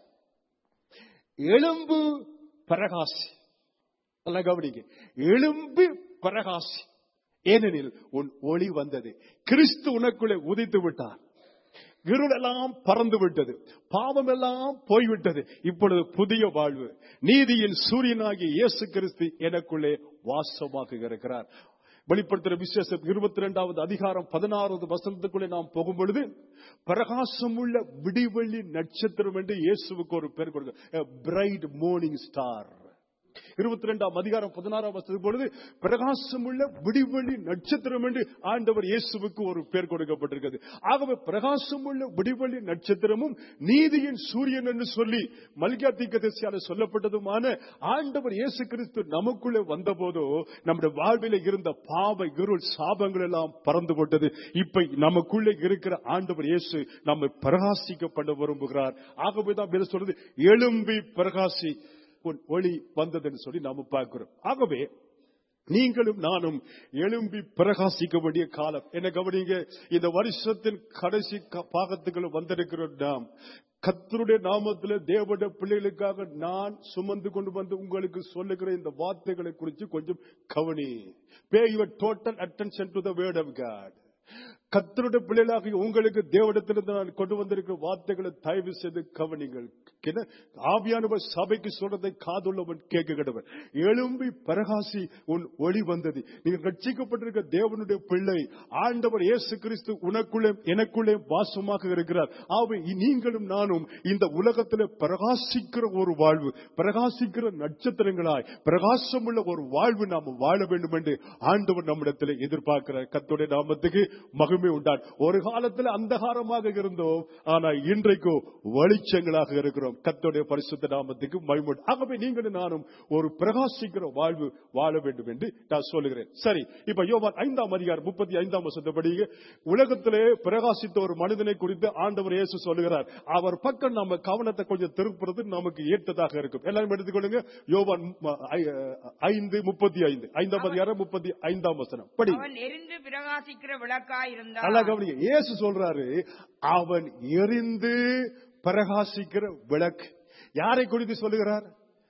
எழும்பு பிரகாசி நல்லா கவனிங்க எழும்பு பிரகாசி ஏனெனில் உன் ஒளி வந்தது கிறிஸ்து உனக்குள்ளே உதித்து விட்டார் இருளெல்லாம் பறந்து விட்டது பாவம் எல்லாம் போய்விட்டது இப்பொழுது புதிய வாழ்வு நீதியின் சூரியனாகிய இயேசு கிறிஸ்து எனக்குள்ளே வாசமாக இருக்கிறார் வெளிப்படுத்துகிற விசேஷம் இருபத்தி இரண்டாவது அதிகாரம் பதினாறாவது வசனத்துக்குள்ளே நாம் போகும் பொழுது பிரகாசமுள்ள விடிவெள்ளி நட்சத்திரம் என்று இயேசுவுக்கு ஒரு பேர் கொடுக்க பிரைட் மோர்னிங் ஸ்டார் இருபத்தி ரெண்டாம் அதிகாரம் பதினாறாம் வசதி பொழுது பிரகாசமுள்ள விடிவெளி நட்சத்திரம் என்று ஆண்டவர் இயேசுவுக்கு ஒரு பேர் கொடுக்கப்பட்டிருக்கிறது ஆகவே பிரகாசமுள்ள விடிவெளி நட்சத்திரமும் நீதியின் சூரியன் என்று சொல்லி மல்கியா தீக்கதரிசியால சொல்லப்பட்டதுமான ஆண்டவர் இயேசு கிறிஸ்து நமக்குள்ளே வந்தபோதோ நம்முடைய வாழ்வில் இருந்த பாவ இருள் சாபங்கள் எல்லாம் பறந்து போட்டது இப்ப நமக்குள்ளே இருக்கிற ஆண்டவர் இயேசு நம்மை பிரகாசிக்கப்பட விரும்புகிறார் ஆகவேதான் வேற சொல்றது எழும்பி பிரகாசி உன் ஒளி வந்ததுன்னு சொல்லி நாம பார்க்கிறோம் ஆகவே நீங்களும் நானும் எழும்பி பிரகாசிக்க வேண்டிய காலம் என்ன கவனிங்க இந்த வருஷத்தின் கடைசி க- பாகத்துக்குள்ள வந்திருக்கிறோம் நாம் கத்தருடைய நாமத்தில் தேவனுடைய பிள்ளைகளுக்காக நான் சுமந்து கொண்டு வந்து உங்களுக்கு சொல்லுகிற இந்த வார்த்தைகளை குறித்து கொஞ்சம் கவனி pay your total attention to the word of God கத்தருடைய பிள்ளைகளாக உங்களுக்கு தேவடத்திலிருந்து நான் கொண்டு வந்திருக்கிற வார்த்தைகளை தயவு செய்து கவனிங்கள் என்ன? ஆவியானவர் சபைக்கு சொல்றதை காதுள்ளவன் கேட்கிறவன் எழும்பி பிரகாசி உன் ஒளி வந்தது நீங்க ரட்சிக்கப்பட்டிருக்க தேவனுடைய பிள்ளை ஆண்டவர் இயேசு கிறிஸ்து உனக்குள்ளே எனக்குள்ளே வாசமாக இருக்கிறார் ஆகவே நீங்களும் நானும் இந்த உலகத்தில் பிரகாசிக்கிற ஒரு வாழ்வு பிரகாசிக்கிற நட்சத்திரங்களாய் பிரகாசமுள்ள ஒரு வாழ்வு நாம் வாழ வேண்டும் என்று ஆண்டவர் நம்மிடத்தில் எதிர்பார்க்கிறார் கத்தோடைய நாமத்துக்கு மகிமை உண்டான் ஒரு காலத்தில் அந்தகாரமாக இருந்தோம் ஆனா இன்றைக்கோ வெளிச்சங்களாக இருக்கிறோம் கத்தோடைய பரிசுத்த நாமத்துக்கு மகிமை உண்டு. ஆகவே நீங்களும் நானும் ஒரு பிரகாசிக்கிற வாழ்வு வாழ வேண்டும் என்று நான் சொல்லுகிறேன் சரி இப்ப யோவான் ஐந்தாம் அதிகாரம் முப்பத்தி ஐந்தாம் வருஷத்தபடி உலகத்திலே பிரகாசித்த ஒரு மனிதனை குறித்து ஆண்டவர் இயேசு சொல்லுகிறார் அவர் பக்கம் நம்ம கவனத்தை கொஞ்சம் திருப்புறது நமக்கு ஏற்றதாக இருக்கும் எல்லாரும் எடுத்துக்கொள்ளுங்க யோவான் ம- ஐ- ஐந்து முப்பத்தி ஐந்து ஐந்தாம் அதிகாரம் முப்பத்தி ஐந்தாம் வசனம் படி அவன் எரிந்து பிரகாசிக்கிற விளக்காய் இருந்தான் நல்லா கவனிங்க இயேசு சொல்றாரு அவன் எரிந்து பிரகாசிக்கிற விளக்கு யாரை குறித்து சொல்லுகிறார்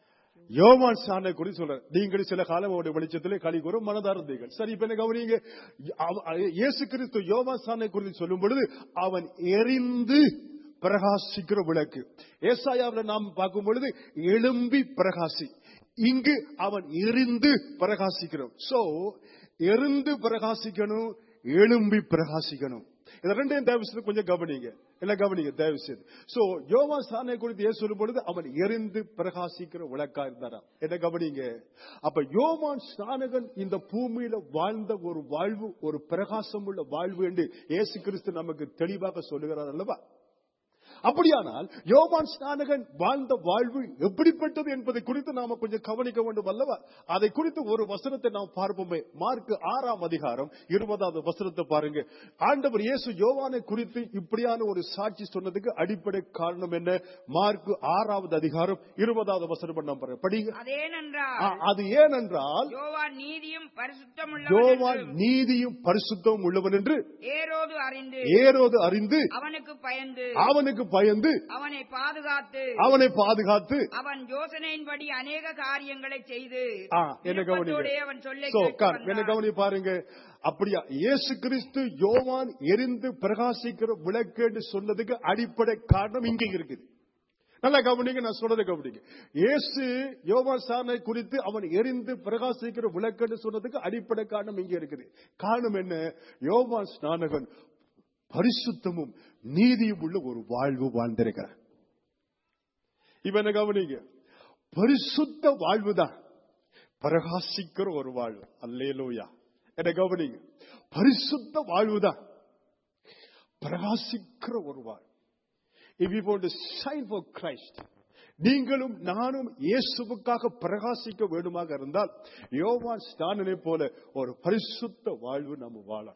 யோவான் சானை குறித்து சொல்றார் நீங்கள் சில காலம் அவருடைய வெளிச்சத்திலே களி கூற மனதார்ந்தீர்கள் சரி இப்ப என்ன கவனிங்க அவ- இயேசு கிறிஸ்து யோவான் சானை குறித்து சொல்லும் பொழுது அவன் எரிந்து பிரகாசிக்கிற விளக்கு ஏசாயாவில் நாம் பார்க்கும் பொழுது எழும்பி பிரகாசி இங்கு அவன் எரிந்து பிரகாசிக்கிறோம் சோ எரிந்து பிரகாசிக்கணும் எழும்பி பிரகாசிக்கணும் இது ரெண்டையும் தயவு செய்து கொஞ்சம் கவனிங்க எல்லாம் கவனிங்க தயவு செய்து சோ யோவா சானை குறித்து ஏன் சொல்லும் பொழுது அவன் எரிந்து பிரகாசிக்கிற விளக்கா இருந்தாராம் என்ன கவனிங்க அப்ப யோவான் ஸ்நானகன் இந்த பூமியில வாழ்ந்த ஒரு வாழ்வு ஒரு பிரகாசம் உள்ள வாழ்வு என்று இயேசு கிறிஸ்து நமக்கு தெளிவாக சொல்லுகிறார் அல்லவா அப்படியானால் யோவான் ஸ்நானகன் வாழ்ந்த வாழ்வு எப்படிப்பட்டது என்பதை குறித்து நாம கொஞ்சம் கவனிக்க வேண்டும் அல்லவா அதை குறித்து ஒரு வசனத்தை நாம் பார்ப்போமே மார்க் ஆறாம் அதிகாரம் இருபதாவது வசனத்தை பாருங்க ஆண்டவர் இயேசு யோவானை குறித்து இப்படியான ஒரு சாட்சி சொன்னதுக்கு அடிப்படை காரணம் என்ன மார்க் ஆறாவது அதிகாரம் இருபதாவது வசனம் நாம் பாருங்க படிங்க ஆ, அதேனென்றால் அது ஏனென்றால் யோவான் நீதியும் பரிசுத்தம் யோவான் நீதியும் பரிசுத்தமும் உள்ளவன் என்று ஏரோது அறிந்து ஏரோது அறிந்து அவனுக்கு பயந்து அவனுக்கு பயந்து அவனை பாதுகாத்து அவனை பாதுகாத்து அவன் யோசனையின்படி அநேக காரியங்களை செய்து ஆ, என்ன கவனிங்க. விருப்பத்தோடே அவன் சொல்லை So, கேட்டு கார், என்ன வந்தான். கவனி பாருங்க அப்படியா இயேசு கிறிஸ்து யோவான் எரிந்து பிரகாசிக்கிற விளக்கு என்று சொன்னதுக்கு அடிப்படை காரணம் இங்க இருக்குது நல்லா கவனிங்க நான் சொல்றதை கவனிங்க இயேசு யோவான் சானை குறித்து அவன் எரிந்து பிரகாசிக்கிற விளக்குன்னு சொன்னதுக்கு அடிப்படை காரணம் இங்க இருக்குது காரணம் என்ன யோவான் ஸ்நானகன் பரிசுத்தமும் நீதியும் உள்ள ஒரு வாழ்வு வாழ்ந்திருக்கிறார் இப்ப என்ன கவனிங்க பரிசுத்த வாழ்வுதான் பிரகாசிக்கிற ஒரு வாழ்வு அல்லேலூயா என்ன கவனிங்க பரிசுத்த வாழ்வுதான் பிரகாசிக்கிற ஒரு வாழ் if you want to shine for Christ நீங்களும் நானும் இயேசுவுக்காக பிரகாசிக்க வேண்டுமாக இருந்தால் யோவான் ஸ்டானனை போல ஒரு பரிசுத்த வாழ்வு நம்ம வாழணும்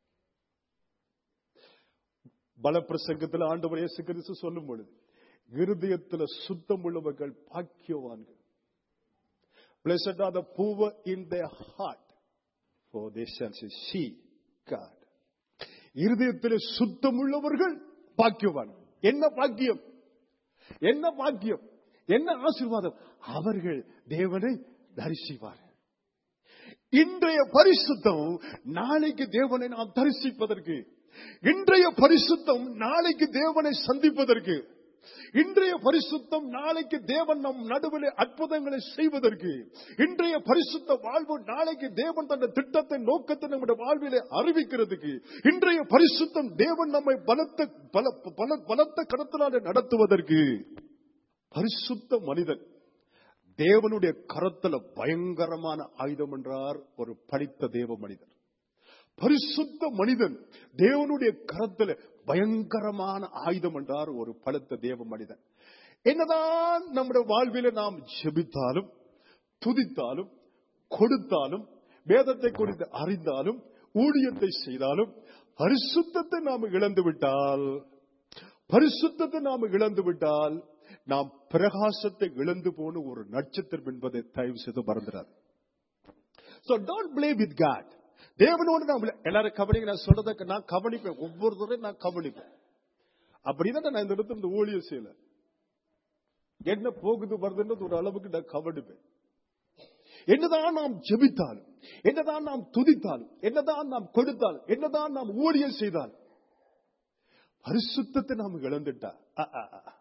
பலப்பிரசங்கத்தில் ஆண்டவர் இயேசு கிறிஸ்து சொல்லும் பொழுது இருதயத்தில் சுத்தம் உள்ளவர்கள் பாக்கியவான்கள் Blessed are the poor in their heart, for they shall see God. இருதயத்தில் சுத்தமுள்ளவர்கள் பாக்கியவான் என்ன பாக்கியம் என்ன பாக்கியம் என்ன ஆசீர்வாதம் அவர்கள் தேவனை தரிசிப்பார்கள் இன்றைய பரிசுத்தம் நாளைக்கு தேவனை நாம் தரிசிப்பதற்கு இன்றைய பரிசுத்தம் நாளைக்கு தேவனை சந்திப்பதற்கு இன்றைய பரிசுத்தம் நாளைக்கு தேவன் நம் நடுவில் அற்புதங்களை செய்வதற்கு இன்றைய பரிசுத்த வாழ்வு நாளைக்கு தேவன் தன் திட்டத்தை நோக்கத்தை நம்முடைய வாழ்விலே அறிவிக்கிறதுக்கு இன்றைய பரிசுத்தம் தேவன் நம்மை பலத்த பல பல பலத்த கடத்தினாலே நடத்துவதற்கு பரிசுத்த மனிதன் தேவனுடைய கரத்துல பயங்கரமான ஆயுதம் என்றார் ஒரு படித்த தேவ மனிதன் பரிசுத்த மனிதன் தேவனுடைய கரத்துல பயங்கரமான ஆயுதம் என்றார் ஒரு பழுத்த தேவ மனிதன் என்னதான் நம்முடைய வாழ்வில நாம் ஜெபித்தாலும் துதித்தாலும் கொடுத்தாலும் வேதத்தை குறித்து அறிந்தாலும் ஊழியத்தை செய்தாலும் பரிசுத்தத்தை நாம் இழந்து விட்டால் பரிசுத்தத்தை நாம் இழந்து விட்டால் நாம் பிரகாசத்தை இழந்து போன ஒரு நட்சத்திரம் என்பதை தயவு செய்து மறந்துடாது So don't play with God. தேவனோடு நான் விளை- எல்லாரும் கவனிங்க நான் சொல்றத நான் கவனிப்பேன் ஒவ்வொரு தடவையும் நான் கவனிப்பேன் அப்படிதான் நான் இந்த இடத்துல இந்த ஊழியம் செய்யல என்ன போகுது வருதுன்றது ஒரு அளவுக்கு நான் கவனிப்பேன் என்னதான் நாம் ஜெபித்தாலும் என்னதான் நாம் துதித்தாலும் என்னதான் நாம் கொடுத்தாலும் என்னதான் நாம் ஊழியம் செய்தாலும் பரிசுத்தத்தை நாம் இழந்துட்டா அ, அ, அ.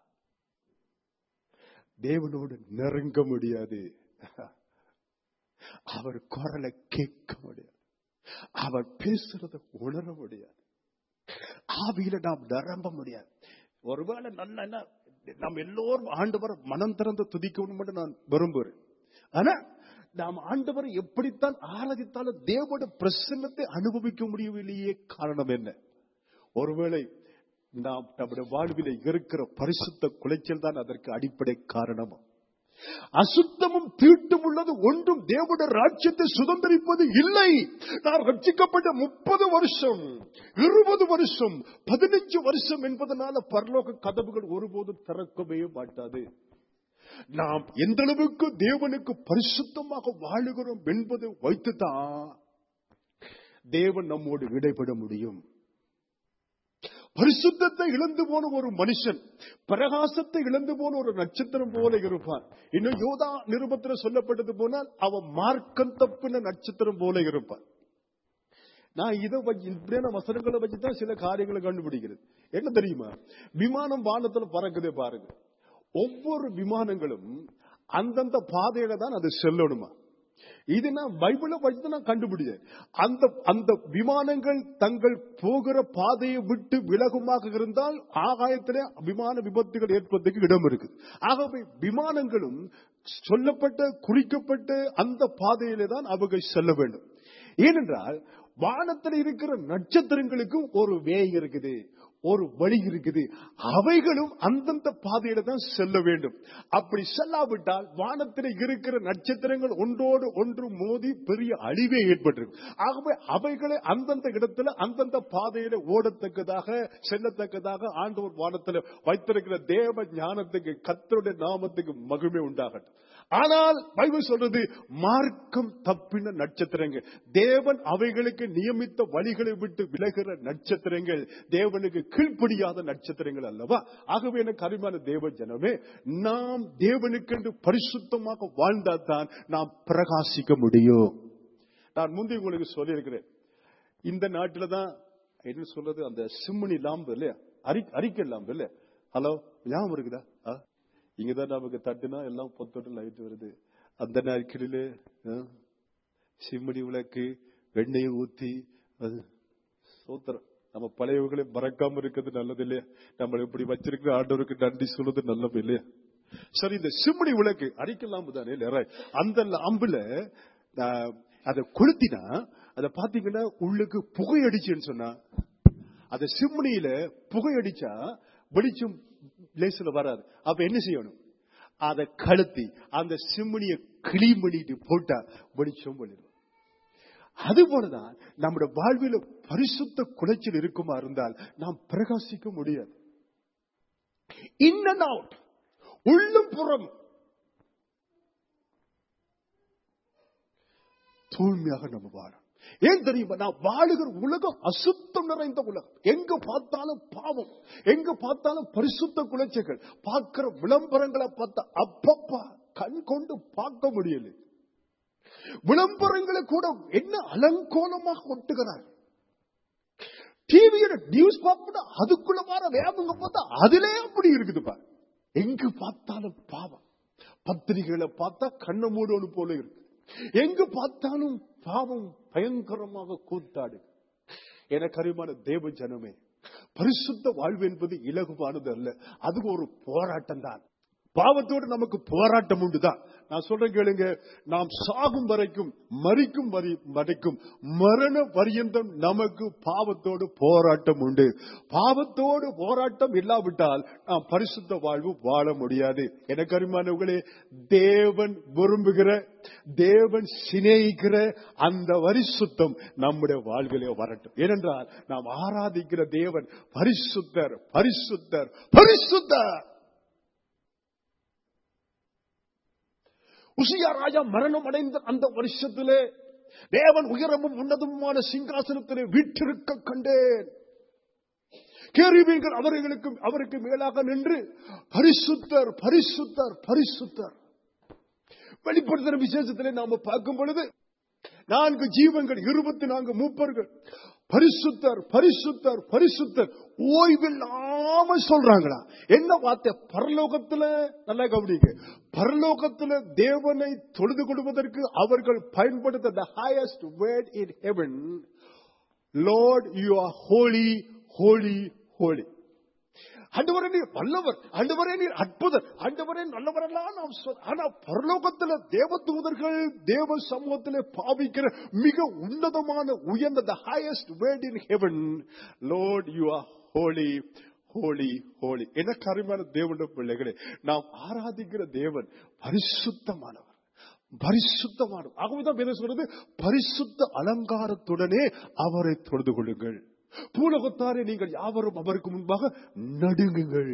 தேவனோடு நெருங்க முடியாது அவர் குரலை கேட்க முடியாது அவர் பேசுறத உணர முடியாது ஆவியில நாம் நிரம்ப முடியாது ஒருவேளை நல்ல என்ன, நாம் எல்லோரும் ஆண்டவரை மனம் திறந்து துதிக்கணும் மட்டும் நான் விரும்புகிறேன் ஆனா நாம் ஆண்டவரை எப்படித்தான் ஆராதித்தாலும் தேவோட பிரசன்னத்தை அனுபவிக்க முடியவில்லையே காரணம் என்ன ஒருவேளை நாம் நம்முடைய வாழ்வில இருக்கிற பரிசுத்த குலைச்சல் தான் அதற்கு அடிப்படை காரணம் அசுத்தமும் தீட்டும் உள்ளது ஒன்றும் தேவனுடைய ராஜ்யத்தை சுதந்திரிப்பது இல்லை நான் ரட்சிக்கப்பட்ட முப்பது வருஷம் இருபது வருஷம் பதினஞ்சு வருஷம் என்பதனால பரலோக கதவுகள் ஒருபோதும் திறக்கவே மாட்டாது நாம் எந்த அளவுக்கு தேவனுக்கு பரிசுத்தமாக வாழுகிறோம் என்பதை வைத்துதான் தேவன் நம்மோடு இடைபட முடியும் பரிசுத்தத்தை இழந்து போன ஒரு மனுஷன் பிரகாசத்தை இழந்து போன ஒரு நட்சத்திரம் போல இருப்பான் இன்னும் யோதா நிருபத்தில் சொல்லப்பட்டது போனால் அவன் மார்க்கம் தப்பின நட்சத்திரம் போல இருப்பான் நான் இதை வச்சு இப்படியான வசனங்களை வச்சுதான் சில காரியங்களை கண்டுபிடிக்கிறது என்ன தெரியுமா விமானம் வானத்துல பறக்குதே பாருங்க ஒவ்வொரு விமானங்களும் அந்தந்த பாதையில தான் அது செல்லணுமா இது நான் பைபிள வச்சு நான் கண்டுபிடிச்சேன் அந்த அந்த விமானங்கள் தங்கள் போகிற பாதையை விட்டு விலகுமாக இருந்தால் ஆகாயத்திலே விமான விபத்துகள் ஏற்படுறதுக்கு இடம் இருக்கு ஆகவே விமானங்களும் சொல்லப்பட்ட குறிக்கப்பட்ட அந்த பாதையிலே தான் அவர்கள் செல்ல வேண்டும் ஏனென்றால் வானத்தில் இருக்கிற நட்சத்திரங்களுக்கும் ஒரு வே இருக்குது ஒரு வழி இருக்குது அவைகளும் அந்தந்த பாதையில தான் செல்ல வேண்டும் அப்படி செல்லாவிட்டால் வானத்தில் இருக்கிற நட்சத்திரங்கள் ஒன்றோடு ஒன்று மோதி பெரிய அழிவே ஏற்பட்டிருக்கும் ஆகவே அவைகளை அந்தந்த இடத்துல அந்தந்த பாதையில ஓடத்தக்கதாக செல்லத்தக்கதாக ஆண்டவர் வானத்தில் வைத்திருக்கிற தேவ ஞானத்துக்கு கத்தருடைய நாமத்துக்கு மகிமை உண்டாகட்டும் ஆனால் பைபிள் சொல்றது மார்க்கம் தப்பின நட்சத்திரங்கள் தேவன் அவைகளுக்கு நியமித்த வழிகளை விட்டு விலகிற நட்சத்திரங்கள் தேவனுக்கு கீழ்ப்படியாத நட்சத்திரங்கள் அல்லவா ஆகவே எனக்கு அருமையான தேவ ஜனமே நாம் தேவனுக்கென்று பரிசுத்தமாக வாழ்ந்தால்தான் நாம் பிரகாசிக்க முடியும் நான் முந்தைய உங்களுக்கு சொல்லியிருக்கிறேன் இந்த நாட்டில தான் என்ன சொல்றது அந்த சிம்மணி லாம்பு இல்லையா அரி அரிக்கை லாம்பு இல்லையா ஹலோ ஞாபகம் இருக்குதா ஆ? இங்கதான் நமக்கு தட்டுனா எல்லாம் பொத்தோட்டு லைட் வருது அந்த நாட்களிலே ஆ, சிம்மணி விளக்கு வெண்ணெயை ஊத்தி அது சோத்திரம் நம்ம பழையவர்களை மறக்காம இருக்கிறது நல்லது இல்லையா நம்ம இப்படி வச்சிருக்கிற ஆண்டவருக்கு நன்றி சொல்றது நல்லது இல்லையா சரி இந்த சிம்மணி விளக்கு அரிக்கலாம்பு தானே இல்லையா Right. அந்த லாம்புல ஆ, அதை கொளுத்தினா அதை பாத்தீங்கன்னா உள்ளுக்கு புகை அடிச்சுன்னு சொன்னா அந்த சிம்னியில புகையடிச்சா வெளிச்சம் லேசில் வராது அப்ப என்ன செய்யணும் அதை கழுத்தி அந்த சிம்னியை கிளீன் பண்ணிட்டு போட்டா வெளிச்சம் பண்ணிடும் அது போலதான் நம்முடைய வாழ்வில் பரிசுத்த குலைச்சல் இருக்குமா இருந்தால் நாம் பிரகாசிக்க முடியாது இன் அண்ட் அவுட் உள்ளும் புறம் தூய்மையாக நம்ம வாழணும் ஏன் தெரியுமா நான் வாழுகிற உலகம் அசுத்தம் நிறைந்த உலகம் எங்க பார்த்தாலும் பாவம் எங்க பார்த்தாலும் பரிசுத்த குலைச்சைகள் பார்க்கிற விளம்பரங்களை பார்த்தா அப்பப்பா கண் கொண்டு பார்க்க முடியல விளம்பரங்களை கூட என்ன அலங்கோலமாக ஒட்டுகிறார் டிவியோட நியூஸ் பார்ப்பா அதுக்குள்ள வர வேபங்க பார்த்தா அதிலே அப்படி இருக்குதுப்பா எங்கு பார்த்தாலும் பாவம் பத்திரிகைகளை பார்த்தா கண்ண மூடோடு போல இருக்கு எங்கு பார்த்தாலும் பாவம் பயங்கரமாக கூத்தாடு எனக்கு அறிமான தேவ ஜனமே பரிசுத்த வாழ்வு என்பது இலகுவானது அல்ல அது ஒரு போராட்டம் தான் பாவத்தோடு நமக்கு போராட்டம் உண்டுதான் நான் சொல்றேன் கேளுங்க நாம் சாகும் வரைக்கும் மறிக்கும் வரி வரைக்கும் மரண பரியந்தம் நமக்கு பாவத்தோடு போராட்டம் உண்டு பாவத்தோடு போராட்டம் இல்லாவிட்டால் நாம் பரிசுத்த வாழ்வு வாழ முடியாது எனக்கு அருமானவர்களே தேவன் விரும்புகிற தேவன் சிநேகிக்கிற அந்த பரிசுத்தம் நம்முடைய வாழ்விலே வரட்டும் ஏனென்றால் நாம் ஆராதிக்கிற தேவன் பரிசுத்தர் பரிசுத்தர் பரிசுத்தர் உசியா ராஜா மரணம் அடைந்த அந்த வருஷத்திலே தேவன் உயரமும் உன்னதமுமான சிங்காசனத்திலே வீற்றிருக்க கண்டேன் கேரிவீங்கள் அவர்களுக்கு அவருக்கு மேலாக நின்று பரிசுத்தர் பரிசுத்தர் பரிசுத்தர் வெளிப்படுத்துகிற விசேஷத்திலே நாம பார்க்கும் பொழுது நான்கு ஜீவன்கள் இருபத்தி நான்கு மூப்பர்கள் பரிசுத்தர் பரிசுத்தர் பரிசுத்தர் ஓய்வில்லாம சொல்றாங்களா என்ன வார்த்தை பரலோகத்துல நல்லா கவனிங்க பரலோகத்துல தேவனை தொழுது கொள்வதற்கு அவர்கள் பயன்படுத்த the highest word in heaven lord you are holy holy holy ஆண்டவரே நீர் வல்லவர் ஆண்டவரே நீர் அற்புதர் ஆண்டவரே நல்லவரெல்லாம் நாம் சொல் ஆனா பரலோகத்துல தேவ தூதர்கள் தேவ சமூகத்திலே பாவிக்கிற மிக உன்னதமான உயர்ந்த the highest word in heaven lord you are holy holy holy எனக்கு அருமையான தேவனுடைய பிள்ளைகளே நாம் ஆராதிக்கிற தேவன் பரிசுத்தமானவர் பரிசுத்தமானவர் ஆகவேதான் வேதம் சொல்றது பரிசுத்த அலங்காரத்துடனே அவரை தொழுது கொள்ளுங்கள் பூலகத்தாரே நீங்கள் யாவரும் அவருக்கு முன்பாக நடுங்குங்கள்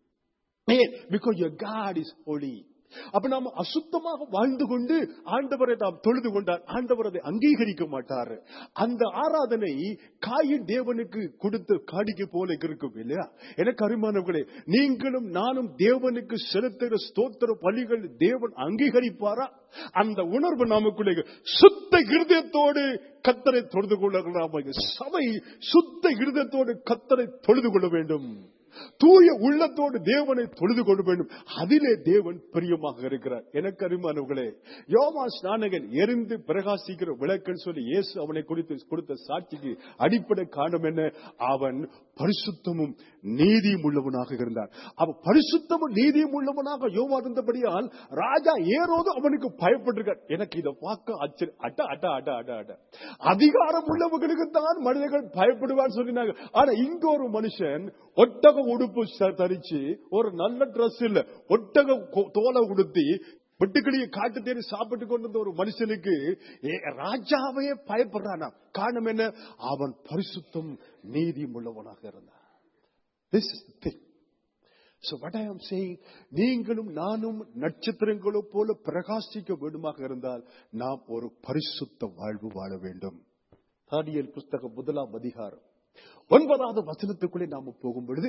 because your God is holy அப்ப நாம அசுத்தமாக வாழ்ந்து கொண்டு ஆண்டவரை நாம் தொழுது கொண்டார் ஆண்டவர் அதை அங்கீகரிக்க மாட்டார் அந்த ஆராதனை காயின் தேவனுக்கு கொடுத்த காடிக்கை போல இருக்கும் இல்லையா எனக்கு அருமானவர்களே நீங்களும் நானும் தேவனுக்கு செலுத்துகிற ஸ்தோத்திர பலிகள் தேவன் அங்கீகரிப்பாரா அந்த உணர்வு நமக்குள்ளே சுத்த இருதயத்தோடு கத்தரை தொழுது கொள்ள சபை சுத்த இருதயத்தோடு கத்தரை தொழுது கொள்ள வேண்டும் தூய உள்ளத்தோடு தேவனை தொழுது கொள்ள வேண்டும் அதிலே தேவன் பிரியமாக இருக்கிறார் எனக்கு அறிமானவர்களே யோமா ஸ்நானகன் எரிந்து பிரகாசிக்கிற விளக்கன் சொல்லி இயேசு அவனை குறித்து கொடுத்த சாட்சிக்கு அடிப்படை காரணம் என்ன அவன் பரிசுத்தமும் நீதியும் உள்ளவனாக இருந்தான் அவன் பரிசுத்தமும் நீதியும் உள்ளவனாக யோமா இருந்தபடியால் ராஜா ஏறோது அவனுக்கு பயப்பட்டிருக்கார் எனக்கு இதை பார்க்க ஆச்சரியம் அட்ட அட்ட அட்ட அட்ட அட்ட அதிகாரம் உள்ளவர்களுக்கு தான் மனிதர்கள் பயப்படுவான்னு சொல்லினாங்க ஆனா இங்க ஒரு மனுஷன் ஒட்டக உடுப்பு ச- தரிச்சு ஒரு நல்ல Dress இல்ல ஒட்டக கொ- தோலை உடுத்தி வெட்டுக்கிளியை காட்டு தேடி சாப்பிட்டு கொண்டிருந்த ஒரு மனுஷனுக்கு ஏ, ராஜாவே பயப்படுறானா காரணம் என்ன அவன் பரிசுத்தம் நீதியும் உள்ளவனாக இருந்தான் This is the thing. So what I am saying, நீங்களும் நானும் நட்சத்திரங்களோ போல பிரகாசிக்க வேண்டுமாக இருந்தால் நாம் ஒரு பரிசுத்த வாழ்வு வாழ வேண்டும் தானியல் புஸ்தகம் முதலாம் அதிகாரம் ஒன்பதாவது வசனத்துக்குள்ளே நாம போகும் பொழுது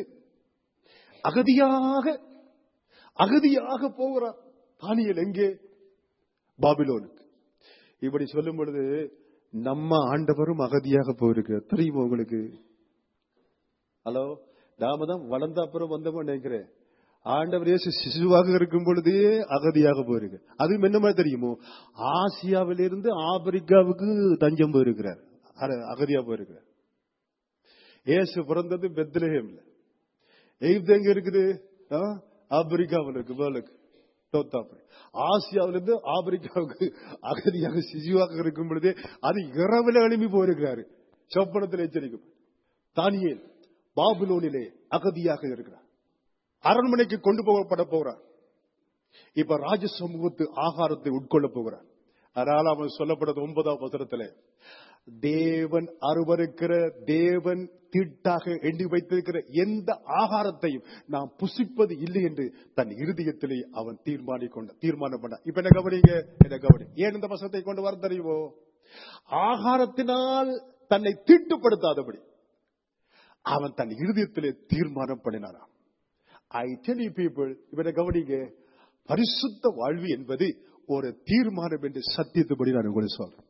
அகதியாக அகதியாக போகிறார் தானியல் எங்கே பாபிலோனுக்கு இப்படி சொல்லும் பொழுது நம்ம ஆண்டவரும் அகதியாக போயிருக்கிறார் தெரியுமா உங்களுக்கு ஹலோ நாம தான் வளர்ந்த அப்புறம் வந்தோம் நினைக்கிறேன் ஆண்டவர் இயேசு சிசுவாக இருக்கும் பொழுதே அகதியாக போயிருக்கு அதுவும் என்ன மாதிரி தெரியுமோ ஆசியாவிலிருந்து ஆப்பிரிக்காவுக்கு தஞ்சம் போயிருக்கிறார் அர- அகதியா போயிருக்கிறார் இயேசு பிறந்தது பெத்லஹேம்ல எகிப்து எங்க இருக்குது ஆ? ஆப்பிரிக்காவில் இருக்கு வேலுக்கு தோத்தாப்படி ஆசியாவில இருந்து ஆப்பிரிக்காவுக்கு அகதியாக சிசுவாக இருக்கும் பொழுதே அது இரவுல எழுப்பி போயிருக்கிறாரு சொப்பனத்தில் எச்சரிக்கும் தானியேல் பாபுலோனிலே அகதியாக இருக்கிறார் அரண்மனைக்கு கொண்டு போகப்பட போகிறார் இப்ப ராஜ சமூகத்து ஆகாரத்தை உட்கொள்ள போகிறார் அதனால அவன் சொல்லப்படுறது ஒன்பதாம் வசனத்திலே தேவன் அருவருக்கிற தேவன் தீட்டாக எண்ணி வைத்திருக்கிற எந்த ஆகாரத்தையும் நாம் புசிப்பது இல்லை என்று தன் இருதயத்திலே அவன் தீர்மானிக்கொண்ட தீர்மானம் பண்ண இப்ப என்ன கவனிங்க என்ன கவனி ஏன் இந்த வசனத்தை கொண்டு வர தெரியுமோ ஆகாரத்தினால் தன்னை தீட்டுப்படுத்தாதபடி அவன் தன் இருதயத்திலே தீர்மானம் பண்ணினாராம் ஐ டெல் யூ பீப்புள் இவரை கவனிங்க பரிசுத்த வாழ்வு என்பது ஒரு தீர்மானம் என்று சத்தியத்துபடி நான் உங்களுக்கு சொல்றேன்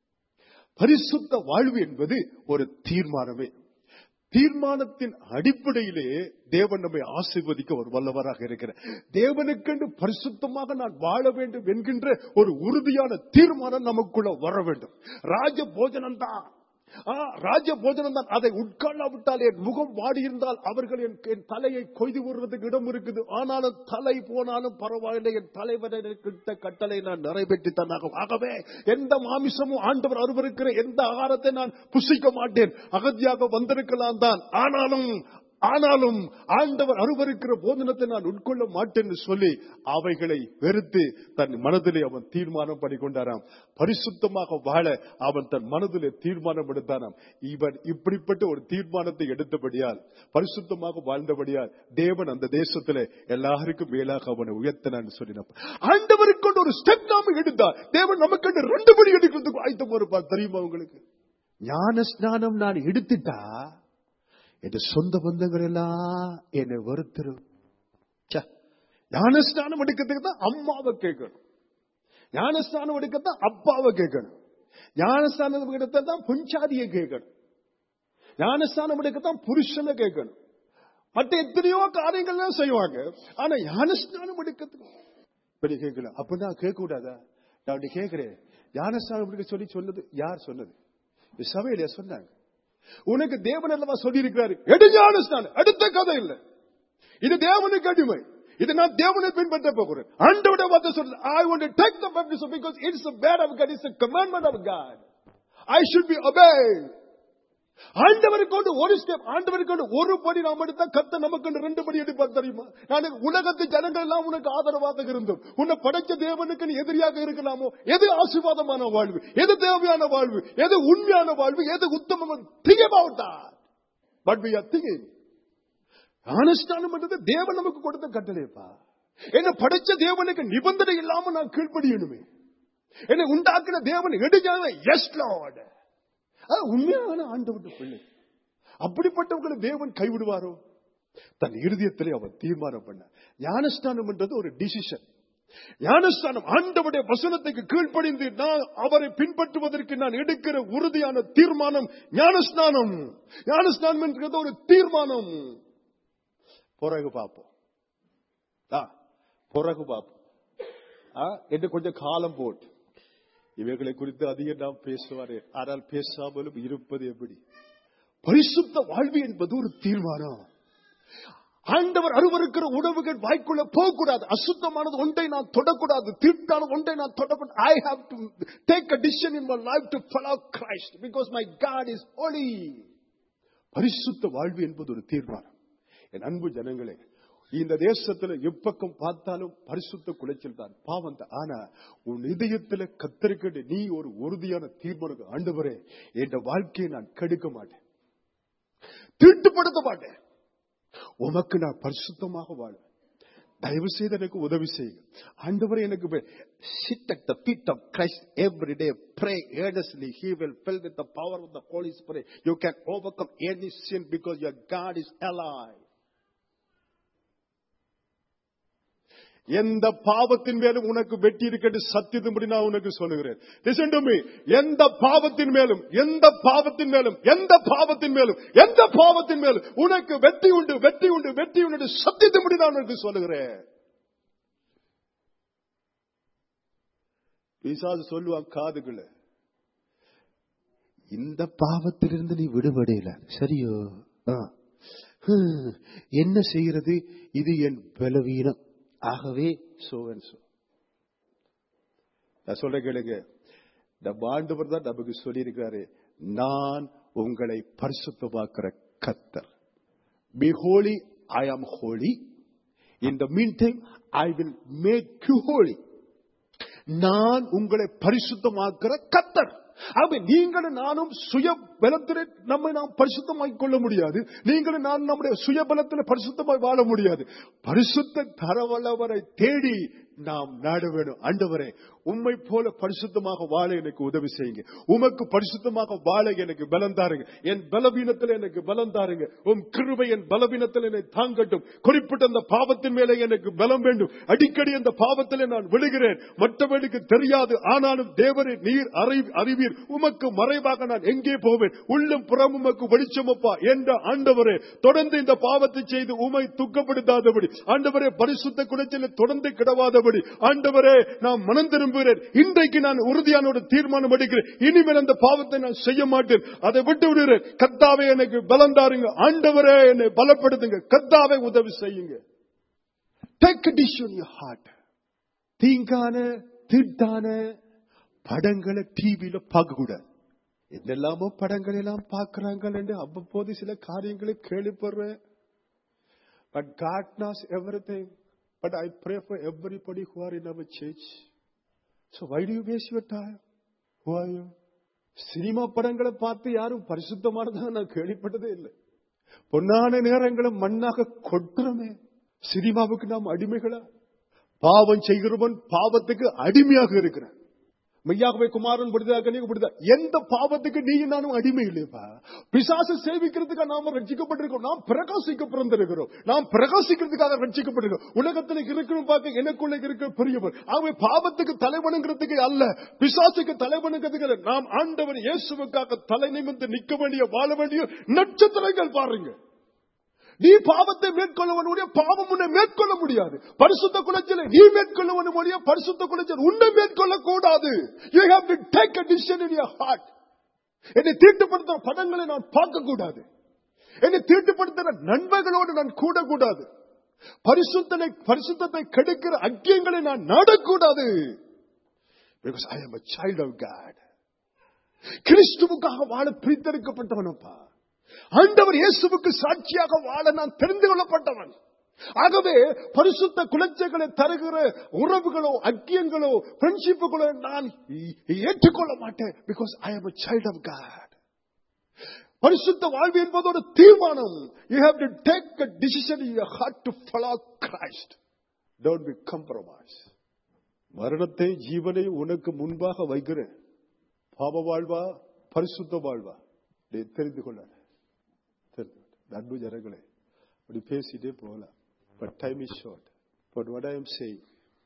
பரிசுத்த வாழ்வு என்பது ஒரு தீர்மானமே தீர்மானத்தின் அடிப்படையிலே தேவன் நம்மை ஆசீர்வதிக்க ஒரு வல்லவராக இருக்கிறார் தேவனுக்கென்று பரிசுத்தமாக நான் வாழ வேண்டும் என்கின்ற ஒரு உறுதியான தீர்மானம் நமக்குள்ள வர வேண்டும் ராஜ போஜனம் தான் ஆ, ராஜ போஜனம் தான் அதை உட்கார்ந்தாவிட்டால் என் முகம் வாடியிருந்தால் அவர்கள் என் என் தலையை கொய்து விடுறதுக்கு இடம் இருக்குது ஆனாலும் தலை போனாலும் பரவாயில்லை என் தலைவரிட்ட கட்டளை நான் நிறைவேற்றித்தான் ஆகும் ஆகவே எந்த மாமிசமும் ஆண்டவர் அருவருக்கிற எந்த ஆகாரத்தை நான் புசிக்க மாட்டேன் அகதியாக வந்திருக்கலாம் தான் ஆனாலும் ஆனாலும் ஆண்டவர் அருவருக்கிற போதனத்தை நான் உட்கொள்ள மாட்டேன் என்று சொல்லி அவைகளை வெறுத்து தன் மனதிலே அவன் தீர்மானம் பண்ணி கொண்டாராம் பரிசுத்தமாக வாழ அவன் தன் மனதிலே தீர்மானம் எடுத்தானாம் இவன் இப்படிப்பட்ட ஒரு தீர்மானத்தை எடுத்தபடியால் பரிசுத்தமாக வாழ்ந்தபடியால் தேவன் அந்த தேசத்திலே எல்லாருக்கும் மேலாக அவனை உயர்த்தினான்னு சொல்லினான் ஆண்டவருக்கு ஒரு ஸ்டெப் நாம எடுத்தார் தேவன் நமக்கு ரெண்டு படி எடுக்கிறதுக்கு ஆயத்தம் இருப்பார் தெரியுமா உங்களுக்கு ஞான ஸ்நானம் நான் எடுத்துட்டா என் சொந்த பந்தங்கள் எல்லாம் என்னை வெறுத்துரும் ச்சே, ஞானஸ்நானம் எடுக்கிறதுக்கு தான் அம்மாவை கேட்கணும் ஞானஸ்நானம் எடுக்கத்தான் அப்பாவை கேட்கணும் ஞானஸ்தானம் எடுத்தான் புஞ்சாதியை கேட்கணும் ஞானஸ்தானம் எடுக்கத்தான் புருஷனை கேட்கணும் மற்ற எத்தனையோ காரியங்கள்லாம் செய்வாங்க ஆனா ஞானஸ்நானம் எடுக்கிறதுக்கு இப்ப நீ கேட்கல அப்படின்னா கேட்க கூடாதா நான் அப்படி கேட்கிறேன் ஞானஸ்தானம் எடுக்க சொல்லி சொன்னது யார் சொன்னது இது சபையில சொன்னாங்க உனக்கு தேவன் அல்லவா சொல்லி இருக்கிறாரு எடு ஞானஸ்தானம் அடுத்த கதை இல்லை இது தேவனுக்கு அடிமை இது நான் தேவனை பின்பற்ற போகிறேன் ஆண்டோட வார்த்தை சொல்றது I want to take the baptism because it's a bad of God it's a commandment of God I should be obeyed ஆண்டவருக்கு கொண்டு ஒரு ஸ்டெப் ஆண்டவருக்கு கொண்டு ஒரு படி நாம் எடுத்தா கத்த நமக்கு ரெண்டு படி எடுப்பார் தெரியுமா நான் உலகத்து ஜனங்கள் எல்லாம் உனக்கு ஆதரவாக இருந்தோம் உன்னை படைச்ச தேவனுக்கு நீ எதிரியாக இருக்கலாமோ எது ஆசீர்வாதமான வாழ்வு எது தேவையான வாழ்வு எது உண்மையான வாழ்வு எது உத்தமம் think about that but we are thinking அனுஷ்டானம் பண்றது தேவன் நமக்கு கொடுத்த கட்டளைப்பா என்ன படைச்ச தேவனுக்கு நிபந்தனை இல்லாம நான் கீழ்ப்படியணுமே என்னை உண்டாக்குன தேவன் எடுக்காம எஸ் லார்ட் உண்மையான ஆண்டவன் பிள்ளை அப்படிப்பட்டவங்களை தேவன் கைவிடுவாரோ தன் இருதயத்திலே அவன் தீர்மானம் பண்ண ஞானஸ்தானம் என்றது ஒரு டிசிஷன் ஞானஸ்தானம் ஆண்டவுடைய வசனத்துக்கு கீழ்ப்படிந்து நான் அவரை பின்பற்றுவதற்கு நான் எடுக்கிற உறுதியான தீர்மானம் ஞானஸ்நானம் ஞானஸ்நானம் என்கிறது ஒரு தீர்மானம் பிறகு பார்ப்போம் ஆ, பிறகு பார்ப்போம் ஆ, என்று கொஞ்சம் காலம் போட்டு இவைகளை குறித்து அதிகம் நாம் பேசுவாரு ஆனால் பேசாமலும் இருப்பது எப்படி பரிசுத்த வாழ்வு என்பது ஒரு தீர்மானம் ஆண்டவர் அருவருக்கிற உணவுகள் வாய்க்குள்ள போகக்கூடாது அசுத்தமானது ஒன்றை நான் தொடக்கூடாது தீட்டான ஒன்றை நான் தொடக்கூடாது I have to take a decision in my life to follow Christ because my God is holy பரிசுத்த வாழ்வு என்பது ஒரு தீர்மானம் என் அன்பு ஜனங்களே இந்த தேசத்துல எப்பக்கம் பார்த்தாலும் பரிசுத்த குலைச்சல் தான் பாவம் தான் ஆனா உன் இதயத்துல கத்தரிக்கட்டு நீ ஒரு உறுதியான தீர்மானம் ஆண்டவரே என் வாழ்க்கையை நான் கெடுக்க மாட்டேன் தீட்டுப்படுத்த மாட்டேன் உமக்கு நான் பரிசுத்தமாக வாழ தயவு செய்து எனக்கு உதவி செய்யுங்க ஆண்டவரே எனக்கு sit at the feet of Christ every day pray earnestly he will fill with the power of the holy spirit you can overcome any sin because your god is alive எந்த பாவத்தின் மேலும் உனக்கு வெட்டி இருக்கிறது சத்தியத்தின்படி நான் உனக்கு சொல்லுகிறேன் Listen to me. எந்த பாவத்தின் மேலும் எந்த பாவத்தின் மேலும் எந்த பாவத்தின் மேலும் எந்த பாவத்தின் மேலும் உனக்கு வெற்றி உண்டு வெற்றி உண்டு வெற்றி உண்டு சத்தியத்தின்படி நான் உனக்கு சொல்லுகிறேன் பிசாசு சொல்லுவான் காதுக்குள்ள இந்த பாவத்திலிருந்து நீ விடுபடையில சரியோ ஆ. ஹம். என்ன செய்கிறது இது என் பலவீனம் ஆகவே சோ அண்ட் சோ நான் சொல்ற கேளுங்க நம்ம ஆண்டவர் தான் நமக்கு சொல்லியிருக்கிறாரு நான் உங்களை பரிசுத்தமாக்குற கத்தர் Be holy, I am holy. In the meantime, I will make you holy. நான் உங்களை பரிசுத்தமாக்குற கத்தர் ஆகவே நீங்களும் நானும் சுய பலத்திலே நம்மை நாம் பரிசுத்தமாக்கிக் கொள்ள முடியாது நீங்களும் நான் நம்முடைய சுய பலத்தில் பரிசுத்தமாய் வாழ முடியாது பரிசுத்த தரவல்லவரை தேடி நாம் நாட வேண்டும் ஆண்டவரே உம்மை போல பரிசுத்தமாக வாழ எனக்கு உதவி செய்யுங்க உமக்கு பரிசுத்தமாக வாழ எனக்கு பலம் தாருங்க என் பலவீனத்தில் எனக்கு பலம் தாருங்க உம் கிருபை என் பலவீனத்தில் என்னை தாங்கட்டும் குறிப்பிட்ட அந்த பாவத்தின் மேலே எனக்கு பலம் வேண்டும் அடிக்கடி அந்த பாவத்தில் நான் விழுகிறேன் மற்றவர்களுக்கு தெரியாது ஆனாலும் தேவரை நீர் அறி- அறிவீர் உமக்கு மறைவாக நான் எங்கே போவேன் உள்ளும் புறம் உமக்கு வெளிச்சமப்பா என்ற ஆண்டவரே தொடர்ந்து இந்த பாவத்தை செய்து உமை துக்கப்படுத்தாதபடி ஆண்டவரே பரிசுத்த குடைச்சலை தொடர்ந்து கிடவாதபடி ஆண்டவரே நான் மனம் திரும்புகிறேன் இன்றைக்கு நான் உறுதியான ஒரு தீர்மானம் எடுக்கிறேன் இனிமேல் அந்த பாவத்தை நான் செய்ய மாட்டேன் அதை விட்டு விடுகிறேன் கத்தாவே எனக்கு பலம் தாருங்க ஆண்டவரே என்னை பலப்படுத்துங்க கத்தாவே உதவி செய்யுங்க டேக் டிசிஷன் யூர் ஹார்ட் தீங்கான தீட்டான படங்களை டிவியில பார்க்க கூடாது என்னெல்லாமோ படங்கள் எல்லாம் பார்க்கறாங்க என்று அவ்வப்போது சில காரியங்களை கேள்விப்படுறேன் but God knows everything but I pray for everybody who are in our church so why do you waste your time who are you cinema படங்களை பார்த்து யாரும் பரிசுத்தமானதாக நான் கேள்விப்பட்டதே இல்லை பொன்னான நேரங்களும் மண்ணாக கொட்டுறமே சினிமாவுக்கு நாம் அடிமைகளா பாவம் செய்கிறவன் பாவத்துக்கு அடிமையாக இருக்கிறான் மெய்யாகவே குமாரன் படுதா நீங்க படுதா எந்த பாவத்துக்கு நீ நானும் அடிமை இல்லையப்பா பிசாசு சேவிக்கிறதுக்காக நாம ரட்சிக்கப்பட்டிருக்கோம் நாம் பிரகாசிக்க பிறந்திருக்கிறோம் நாம் பிரகாசிக்கிறதுக்காக ரட்சிக்கப்பட்டிருக்கோம் உலகத்துல இருக்கணும் பார்க்க எனக்குள்ள இருக்க பெரியவர் ஆகவே பாவத்துக்கு தலைவணங்கிறதுக்கு அல்ல பிசாசுக்கு தலைவணங்கிறதுக்கு அல்ல. நாம் ஆண்டவர் இயேசுவுக்காக தலை நிமிர்ந்து நிக்க வேண்டிய வாழ வேண்டிய நட்சத்திரங்கள் பாருங்க நீ பாவத்தை மேற்கொள்ளவனுடைய பாவம் உன்னை மேற்கொள்ள முடியாது பரிசுத்த குலத்தில் நீ மேற்கொள்ளவனுடைய பரிசுத்த குலத்தில் உன்னை மேற்கொள்ள கூடாது you have to take a decision in your heart என்னை தீட்டுப்படுத்துற படங்களை நான் பார்க்க கூடாது என்னை தீட்டுப்படுத்துற நண்பர்களோடு நான் கூடக்கூடாது பரிசுத்தனை பரிசுத்தத்தை கெடுக்கிற அக்கியங்களை நான் நாடக்கூடாது because I am a child of God கிறிஸ்துவுக்காக வாழ பிரித்தெடுக்கப்பட்டவனப்பா ஆண்டவர் இயேசுவுக்கு சாட்சியாக வாழ நான் தெரிந்து கொள்ளப்பட்டவன் ஆகவே பரிசுத்த குலச்சைகளை தருகிற உறவுகளோ அக்கியங்களோ ஃப்ரெண்ட்ஷிப்புகளோ நான் ஏற்றுக்கொள்ள மாட்டேன் because I am a child of God பரிசுத்த வாழ்வு என்பது ஒரு தீர்மானம் you have to take a decision in your heart to follow Christ don't be compromise மரணத்தை ஜீவனை உனக்கு முன்பாக வைக்கிறேன் பாவ வாழ்வா பரிசுத்த வாழ்வா நீ தெரிந்து கொள்ள தெரிந்து கொள்ள. அன்பு ஜனங்களே அப்படி பேசிட்டே போகலாம் but time is short but what I am saying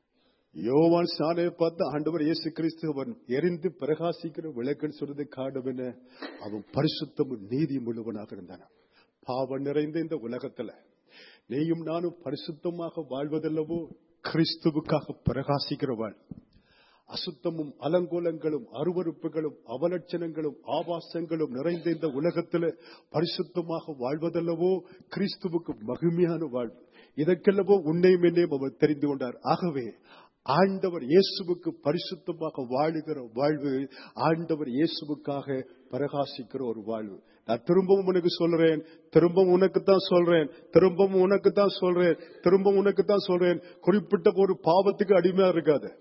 யோவான் ஸ்நானை பார்த்து ஆண்டவர் இயேசு கிறிஸ்து அவன் எரிந்து பிரகாசிக்கிற விளக்குன்னு சொல்றது காரணம் என்ன அவன் பரிசுத்தமும் நீதியும் உள்ளவனாக இருந்தான் பாவம் நிறைந்த இந்த உலகத்துல நீயும் நானும் பரிசுத்தமாக வாழ்வதல்லவோ கிறிஸ்துவுக்காக பிரகாசிக்கிற வாழ் அசுத்தமும் அலங்கோலங்களும் அருவருப்புகளும் அவலட்சணங்களும் ஆபாசங்களும் நிறைந்த இந்த உலகத்தில் பரிசுத்தமாக வாழ்வதல்லவோ கிறிஸ்துவுக்கு மகிமையான வாழ்வு இதற்கெல்லவோ உன்னையும் என்னையும் அவர் தெரிந்து கொண்டார் ஆகவே ஆண்டவர் இயேசுவுக்கு பரிசுத்தமாக வாழுகிற வாழ்வு ஆண்டவர் இயேசுவுக்காக பிரகாசிக்கிற ஒரு வாழ்வு நான் திரும்பவும் உனக்கு சொல்றேன் திரும்பவும் உனக்கு தான் சொல்றேன் திரும்பவும் உனக்கு தான் சொல்றேன் திரும்பவும் உனக்கு தான் சொல்றேன் குறிப்பிட்ட ஒரு பாவத்துக்கு அடிமையா இருக்காது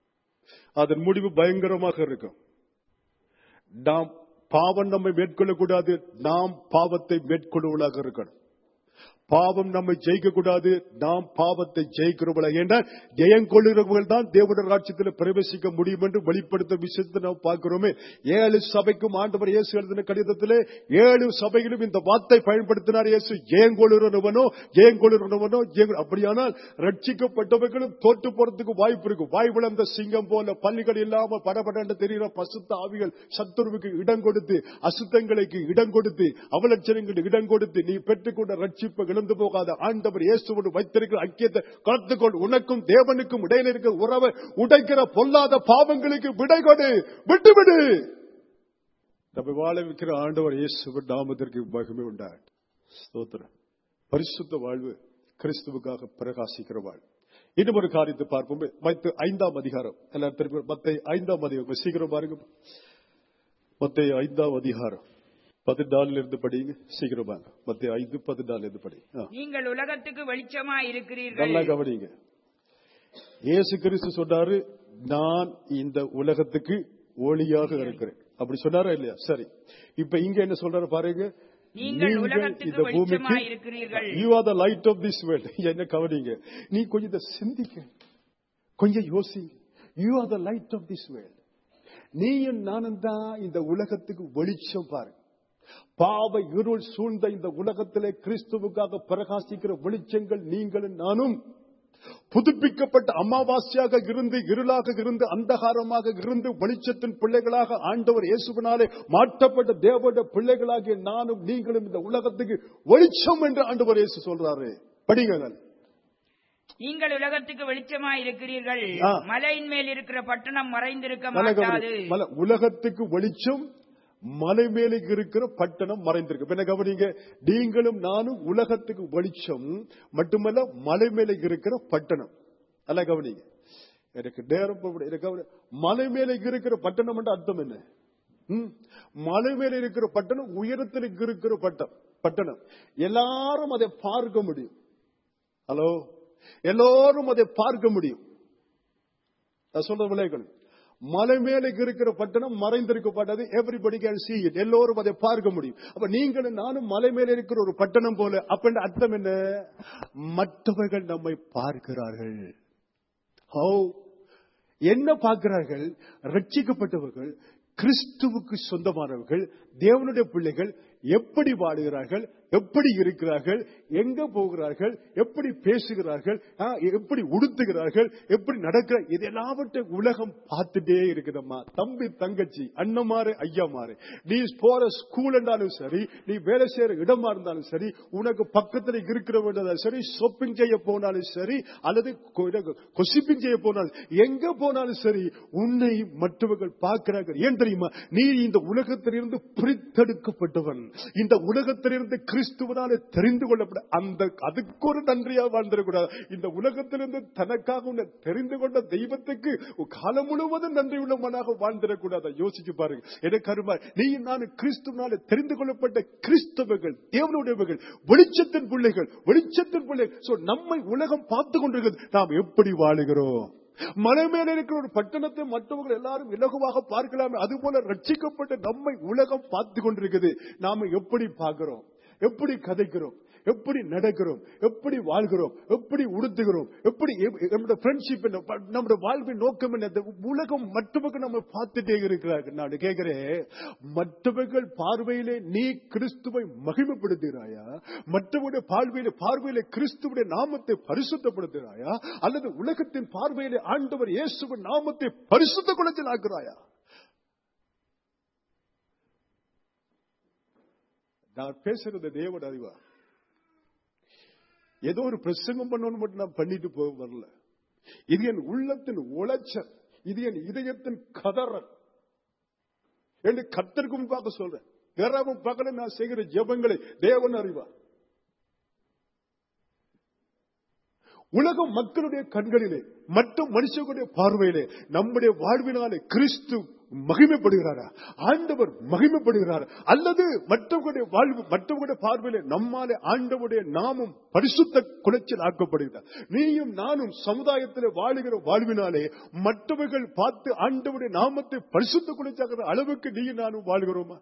அதன் முடிவு பயங்கரமாக இருக்கும் நாம் பாவம் நம்மை மேற்கொள்ளக்கூடாது நாம் பாவத்தை மேற்கொள்ளுவதாக இருக்கணும் பாவம் நம்மை ஜெயிக்க கூடாது நாம் பாவத்தை ஜெயிக்கிறவள என்றால் ஜெயம் கொள்ளுகிறவர்கள் தான் தேவட ராட்சியத்தில் பிரவேசிக்க முடியும் என்று வெளிப்படுத்த விஷயத்தை நாம் பார்க்கிறோமே ஏழு சபைக்கும் ஆண்டவர் இயேசு எழுதின கடிதத்திலே ஏழு சபைகளும் இந்த வார்த்தை பயன்படுத்தினார் இயேசு ஜெயங்கொள்ளுறவனோ ஜெயங்கொள்ளுறவனோ ஜெயங்கொள் அப்படியானால் ரட்சிக்கப்பட்டவர்களும் தோற்று போறதுக்கு வாய்ப்பு இருக்கும் வாய் விளந்த சிங்கம் போல பள்ளிகள் இல்லாம படபடன்னு தெரிகிற பசுத்த ஆவிகள் சத்துருவுக்கு இடம் கொடுத்து அசுத்தங்களுக்கு இடம் கொடுத்து அவலட்சணங்களுக்கு இடம் கொடுத்து நீ பெற்றுக்கொண்ட ரட்சிப்பை இழந்து போகாத ஆண்டவர் இயேசுவோடு வைத்திருக்கிற ஐக்கியத்தை காத்துக்கொள் உனக்கும் தேவனுக்கும் இடையில இருக்கிற உறவை உடைக்கிற பொல்லாத பாவங்களுக்கு விடை கொடு விட்டுவிடு நம்ம வாழ வைக்கிற ஆண்டவர் இயேசுவின் நாமத்திற்கு மகிமை உண்டாட் ஸ்தோத்திரம் பரிசுத்த வாழ்வு கிறிஸ்துவுக்காக பிரகாசிக்கிற வாழ்வு இன்னும் ஒரு காரியத்தை பார்ப்போம் மத்த ஐந்தாம் அதிகாரம் எல்லாரும் திருப்பி மத்த ஐந்தாம் அதிகாரம் சீக்கிரம் பாருங்க மத்த ஐந்தாம் அதிகாரம் பதினாலுல இருந்து படிங்க சீக்கிரமா மத்திய ஐந்து பதினாலுல இருந்து படி ஆ. நீங்கள் உலகத்துக்கு வெளிச்சமாய் இருக்கிறீர்கள் நல்லா கவனிங்க இயேசு கிறிஸ்து சொன்னாரு நான் இந்த உலகத்துக்கு ஒளியாக இருக்கிறேன் அப்படி சொன்னாரா இல்லையா சரி இப்ப இங்க என்ன சொல்றாரு பாருங்க நீங்கள் உலகத்துக்கு வெளிச்சமாய் இருக்கிறீர்கள். You are the light of this world என்ன கவனிங்க நீ கொஞ்சம் இதை சிந்திக்க கொஞ்சம் யோசி you are the light of this world நீயும் நானும் தான் இந்த உலகத்துக்கு வெளிச்சம் பாருங்க பாவ இருள் சூழ்ந்த இந்த உலகத்திலே கிறிஸ்துவுக்காக பிரகாசிக்கிற வெளிச்சங்கள் நீங்களும் நானும் புதுப்பிக்கப்பட்ட அமாவாசையாக இருந்து இருளாக இருந்து அந்தகாரமாக இருந்து வெளிச்சத்தின் பிள்ளைகளாக ஆண்டவர் இயேசுவினாலே மாற்றப்பட்ட தேவனுடைய பிள்ளைகளாகிய நானும் நீங்களும் இந்த உலகத்துக்கு வெளிச்சம் என்று ஆண்டவர் இயேசு சொல்றாரு படிங்க நான். நீங்கள் உலகத்துக்கு வெளிச்சமாய் இருக்கிறீர்கள் ஆ. மலையின் மேல் இருக்கிற பட்டணம் மறைந்திருக்க நல்லா மாட்டாது கவனி. மல- உலகத்துக்கு வெளிச்சம் மலை மேலே இருக்கிற பட்டணம் மறைந்திருக்கு இப்ப என்ன கவனிங்க நீங்களும் நானும் உலகத்துக்கு வெளிச்சம் மட்டுமல்ல மலை மேலே இருக்கிற பட்டணம் நல்லா கவனிங்க எனக்கு நேரம் போகக்கூடாது. எனக்கு கவனி- மலை மேலே இருக்கிற பட்டணம் என்ற அர்த்தம் என்ன ம்? மலை மேலே இருக்கிற பட்டணம் உயரத்தில் இருக்கிற பட்டம் பட்டணம் எல்லாரும் அதை பார்க்க முடியும் ஹலோ எல்லாரும் அதை பார்க்க முடியும் நான் சொல்ற விளைவுகள் மலை மேலே இருக்கிற பட்டணம் மறைந்திருக்கப்பட்டது எவ்ரிபடி கேன் see it எல்லோரும் அதை பார்க்க முடியும் அப்ப நீங்களும் நானும் மலை மேலே இருக்கிற ஒரு பட்டணம் போல அப்படின்ற அர்த்தம் என்ன மற்றவர்கள் நம்மை பார்க்கிறார்கள் How? என்ன பார்க்கிறார்கள் ரட்சிக்கப்பட்டவர்கள் கிறிஸ்துவுக்கு சொந்தமானவர்கள் தேவனுடைய பிள்ளைகள் எப்படி வாழுகிறார்கள் எப்படி இருக்கிறார்கள் எங்க போகிறார்கள் எப்படி பேசுகிறார்கள் ஆ, எப்படி உடுத்துகிறார்கள் எப்படி நடக்கிற இது எல்லாவற்றையும் உலகம் பார்த்துட்டே இருக்குதம்மா தம்பி தங்கச்சி அண்ணமாறு ஐயாமாறு நீ போற ஸ்கூல் என்றாலும் சரி நீ வேலை செய்யற இடமா இருந்தாலும் சரி உனக்கு பக்கத்துல இருக்கிறவங்க சரி ஷாப்பிங் செய்ய போனாலும் சரி அல்லது கொசிப்பிங் செய்ய போனாலும் எங்க போனாலும் சரி உன்னை மற்றவர்கள் பார்க்கிறார்கள் ஏன் தெரியுமா நீ இந்த உலகத்திலிருந்து பிரித்தெடுக்கப்பட்டவன் இந்த உலகத்திலிருந்து கிறிஸ்துவனால தெரிந்து கொள்ளப்பட அந்த அதுக்கு ஒரு நன்றியா வாழ்ந்துடக்கூடாது இந்த உலகத்திலிருந்து தனக்காக உன்னை தெரிந்து கொண்ட தெய்வத்துக்கு காலம் முழுவதும் நன்றி உள்ளவனாக வாழ்ந்துடக்கூடாது யோசிச்சு பாருங்க எனக்கு அருமா நீ நான் கிறிஸ்துவனால தெரிந்து கொள்ளப்பட்ட கிறிஸ்தவர்கள் தேவனுடையவர்கள் வெளிச்சத்தின் பிள்ளைகள் வெளிச்சத்தின் பிள்ளைகள் So, நம்மை உலகம் பார்த்து கொண்டிருக்கிறது நாம் எப்படி வாழுகிறோம் மலை மேல இருக்கிற ஒரு பட்டணத்தை மற்றவர்கள் எல்லாரும் இலகுவாக பார்க்கலாமே அது போல ரட்சிக்கப்பட்ட நம்மை உலகம் பார்த்து கொண்டிருக்குது நாம எப்படி பார்க்கிறோம் எப்படி கதைக்கிறோம் எப்படி நடக்கிறோம் எப்படி வாழ்கிறோம் எப்படி உடுத்துகிறோம் எப்படி எ- நம்முடைய ஃப்ரெண்ட்ஷிப் என்ன ப- நம்முடைய வாழ்வின் நோக்கம் என்ன இந்த உலகம் மற்றவர்கள் நம்ம பார்த்துட்டே இருக்கிறார்கள் நான் கேட்கிறேன் மற்றவர்கள் பார்வையிலே நீ கிறிஸ்துவை மகிமைப்படுத்துகிறாயா மற்றவருடைய பார்வையிலே பார்வையிலே கிறிஸ்துவுடைய நாமத்தை பரிசுத்தப்படுத்துகிறாயா அல்லது உலகத்தின் பார்வையிலே ஆண்டவர் இயேசுவின் நாமத்தை பரிசுத்த குலத்தில் ஆக்குறாயா நான் பேசுறது தேவன் அறிவா ஏதோ ஒரு பிரசங்கம் பண்ணணும் மட்டும் நான் பண்ணிட்டு போக வரல இது என் உள்ளத்தின் உளைச்சல் இது என் இதயத்தின் கதறல் என்று கத்தருக்கு முன்பாக சொல்றேன் வேறாவும் பகல நான் செய்கிற ஜெபங்களை தேவன் அறிவா உலக மக்களுடைய கண்களிலே மற்ற மனுஷர்களுடைய பார்வையிலே நம்முடைய வாழ்வினாலே கிறிஸ்து மகிமைப்படுகிறாரா ஆண்டவர் மகிமைப்படுகிறார் அல்லது மற்றவர்களுடைய வாழ்வு மற்றவர்களுடைய பார்வையிலே நம்மாலே ஆண்டவருடைய நாமம் பரிசுத்த குலைச்சல் ஆக்கப்படுகிறார் நீயும் நானும் சமுதாயத்தில் வாழுகிற வாழ்வினாலே மற்றவர்கள் பார்த்து ஆண்டவருடைய நாமத்தை பரிசுத்த குலைச்சாக்கிற அளவுக்கு நீயும் நானும் வாழ்கிறோமா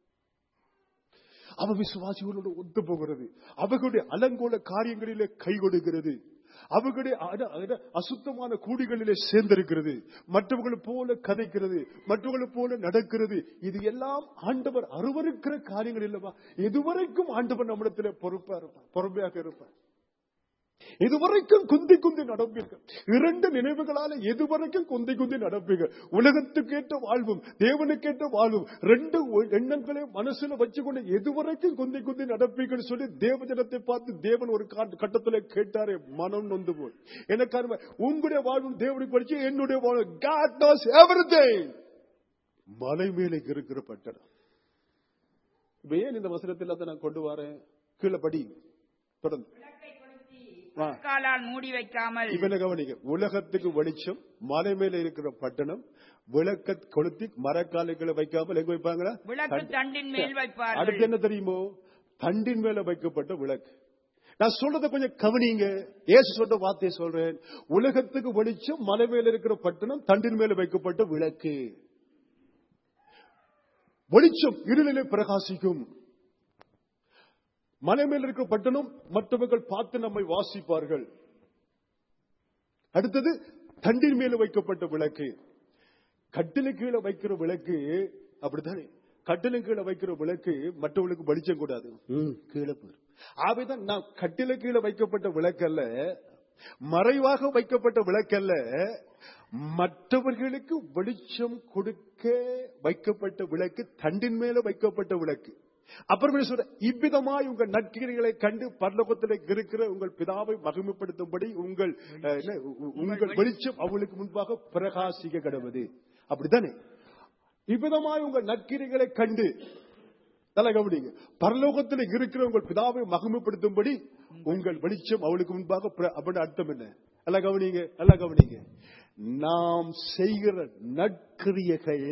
அவ விசுவாசிகளோடு ஒத்து போகிறது அவர்களுடைய அலங்கோல காரியங்களிலே கை கொடுக்கிறது அவர்களுடைய அட- அட- அசுத்தமான கூடிகளிலே சேர்ந்திருக்கிறது மற்றவர்கள் போல கதைக்கிறது மற்றவர்கள் போல நடக்கிறது இது எல்லாம் ஆண்டவர் அருவருக்கிற காரியங்கள் இல்லவா இதுவரைக்கும் ஆண்டவர் நம்மிடத்தில் பொறுப்பா இருப்பார் பொறுமையாக இருப்பார் இதுவரைக்கும் குந்தி குந்தி நடப்பீர்கள் இரண்டு நினைவுகளால எதுவரைக்கும் குந்தி குந்தி நடப்பீர்கள் உலகத்துக்கேற்ற வாழ்வும் தேவனுக்கேற்ற வாழ்வும் ரெண்டு எண்ணங்களை மனசுல வச்சுக்கொண்டு எதுவரைக்கும் குந்தி குந்தி நடப்பீர்கள் சொல்லி தேவஜனத்தை பார்த்து தேவன் ஒரு காட்டு- கட்டத்துல கேட்டாரே மனம் நொந்து போய் எனக்கு அருமை, உங்களுடைய வாழ்வும் தேவனுக்கு படிச்சு என்னுடைய வாழ்வு God knows everything மலை மேலே இருக்கிற பட்டணம் இப்ப ஏன் இந்த வசனத்தில் அதை நான் கொண்டு வரேன் கீழே படி தொடர்ந்து விளக்கை கொளுத்தி வா. காலால் மூடி வைக்காமல் இப்ப என்ன கவனிங்க உலகத்துக்கு வெளிச்சம் மலை மேல இருக்கிற பட்டணம் விளக்க கொளுத்தி மரக்காலைகளை வைக்காமல் எங்க வைப்பாங்களா விளக்கு தண்டின் மேல் அடுத்து வைப்பார்கள் என்ன தெரியுமோ தண்டின் மேல வைக்கப்பட்ட விளக்கு நான் சொல்றத கொஞ்சம் கவனிங்க ஏசு சொல்ற வார்த்தையை சொல்றேன் உலகத்துக்கு வெளிச்சம் மலை மேல இருக்கிற பட்டணம் தண்டின் மேல வைக்கப்பட்ட விளக்கு வெளிச்சம் இருளிலே பிரகாசிக்கும் மலை மேல இருக்கிற பட்டணம் மற்றவர்கள் பார்த்து நம்மை வாசிப்பார்கள் அடுத்தது தண்டின் மேல வைக்கப்பட்ட விளக்கு கட்டில கீழே வைக்கிற விளக்கு அப்படித்தானே கட்டில கீழே வைக்கிற விளக்கு மற்றவர்களுக்கு வெளிச்சம் கூடாது ம், கீழே போயிரும் ஆகவேதான் நான் கட்டில கீழே வைக்கப்பட்ட விளக்கல்ல மறைவாக வைக்கப்பட்ட விளக்கல்ல மற்றவர்களுக்கு வெளிச்சம் கொடுக்க வைக்கப்பட்ட விளக்கு தண்டின் மேல வைக்கப்பட்ட விளக்கு அப்புறம் என்ன சொல்ற இவ்விதமாய் உங்கள் நற்கிரிகளை கண்டு பரலோகத்தில் இருக்கிற உங்கள் பிதாவை மகிமைப்படுத்தும்படி உங்கள் அஹ், என்ன, உ- உங்கள் வெளிச்சம் அவங்களுக்கு முன்பாக பிரகாசிக்க கிடவது அப்படித்தானே இவ்விதமாய் உங்கள் நற்கிரிகளை கண்டு தலை கவனிங்க பரலோகத்தில் இருக்கிற உங்கள் பிதாவை மகிமைப்படுத்தும்படி உங்கள் வெளிச்சம் அவளுக்கு முன்பாக பிர- அப்படின்னு அர்த்தம் என்ன நல்லா கவனிங்க நல்லா கவனிங்க நாம் செய்கிற நற்கிரியைகள்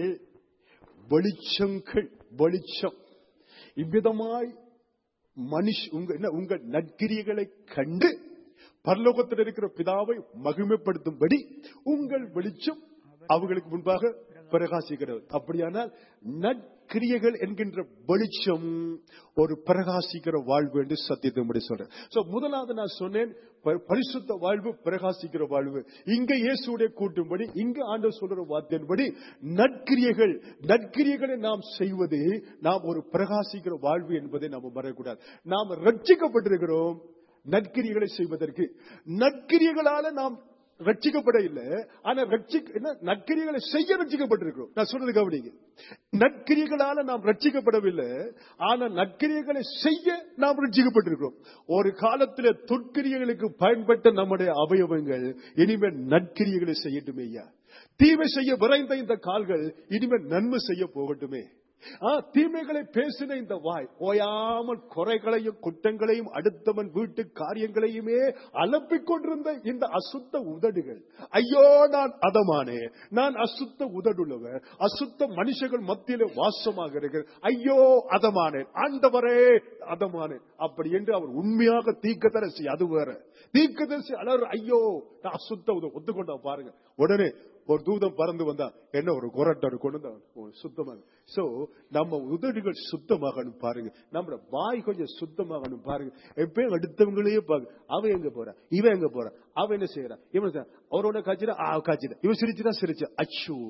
வெளிச்சங்கள் வெளிச்சம் இவ்விதமாய் மனுஷ் உங்க என்ன உங்கள் நற்கிரியைகளை கண்டு பரலோகத்தில் இருக்கிற பிதாவை மகிமைப்படுத்தும்படி உங்கள் வெளிச்சம் அவர்களுக்கு முன்பாக பிரகாசிக்கிறது அப்படியானால் நற்கிரியைகள் என்கின்ற வெளிச்சம் ஒரு பிரகாசிக்கிற வாழ்வு என்று சத்தியத்தை சொல்றேன் சோ முதலாவது நான் சொன்னேன் ப- பரிசுத்த வாழ்வு பிரகாசிக்கிற வாழ்வு இங்க இயேசுடைய கூட்டும்படி இங்க ஆண்டவர் சொல்ற வார்த்தையின்படி நற்கிரியைகள் நற்கிரியைகளை நாம் செய்வது நாம் ஒரு பிரகாசிக்கிற வாழ்வு என்பதை நாம் மறக்கக்கூடாது நாம் ரட்சிக்கப்பட்டிருக்கிறோம் நற்கிரியைகளை செய்வதற்கு நற்கிரியைகளால நாம் ரட்சிக்கப்பட இல்லை ஆனா ரட்சிக்க என்ன நற்கிரியைகளை செய்ய ரட்சிக்கப்பட்டிருக்கிறோம் நான் சொல்றது கவனிங்க நற்கிரியைகளால நாம் ரட்சிக்கப்படவில்லை ஆனா நற்கிரியைகளை செய்ய நாம் ரட்சிக்கப்பட்டிருக்கிறோம் ஒரு காலத்தில் தொற்கிரியைகளுக்கு பயன்பட்ட நம்முடைய அவயவங்கள் இனிமேல் நற்கிரியைகளை செய்யட்டுமே ஐயா தீமை செய்ய விரைந்த இந்த கால்கள் இனிமேல் நன்மை செய்ய போகட்டுமே ஆ, தீமைகளை பேசின இந்த வாய் ஓயாமல் குறைகளையும் குற்றங்களையும் அடுத்தவன் வீட்டு காரியங்களையுமே அலப்பிக் கொண்டிருந்த இந்த அசுத்த உதடுகள் ஐயோ நான் அதமானே நான் அசுத்த உதடுள்ளவர் அசுத்த மனுஷர்கள் மத்தியிலே வாசமாக இருக்கிறேன் ஐயோ அதமானேன் ஆண்டவரே அதமானேன் அப்படி என்று அவர் உண்மையாக தீக்கதரிசி அது வேற தீக்கதரிசி அலர் ஐயோ நான் அசுத்த உதவி ஒத்துக்கொண்டா பாருங்க உடனே ஒரு தூதம் பறந்து வந்தா என்ன ஒரு குரட்டர் கொண்டு வந்தா ஒரு சுத்தமாக சோ நம்ம உதடுகள் சுத்தமாகணும் பாருங்க நம்ம வாய் கொஞ்சம் சுத்தமாகணும் பாருங்க எப்பயும் அடுத்தவங்களையே பாருங்க அவன் எங்க போறா இவன் எங்க போறா அவன் என்ன செய்யறா இவன் செய்யறான். அவரோட காய்ச்சினா ஆ காய்ச்சினா இவன் சிரிச்சுனா சிரிச்சா அச்சோ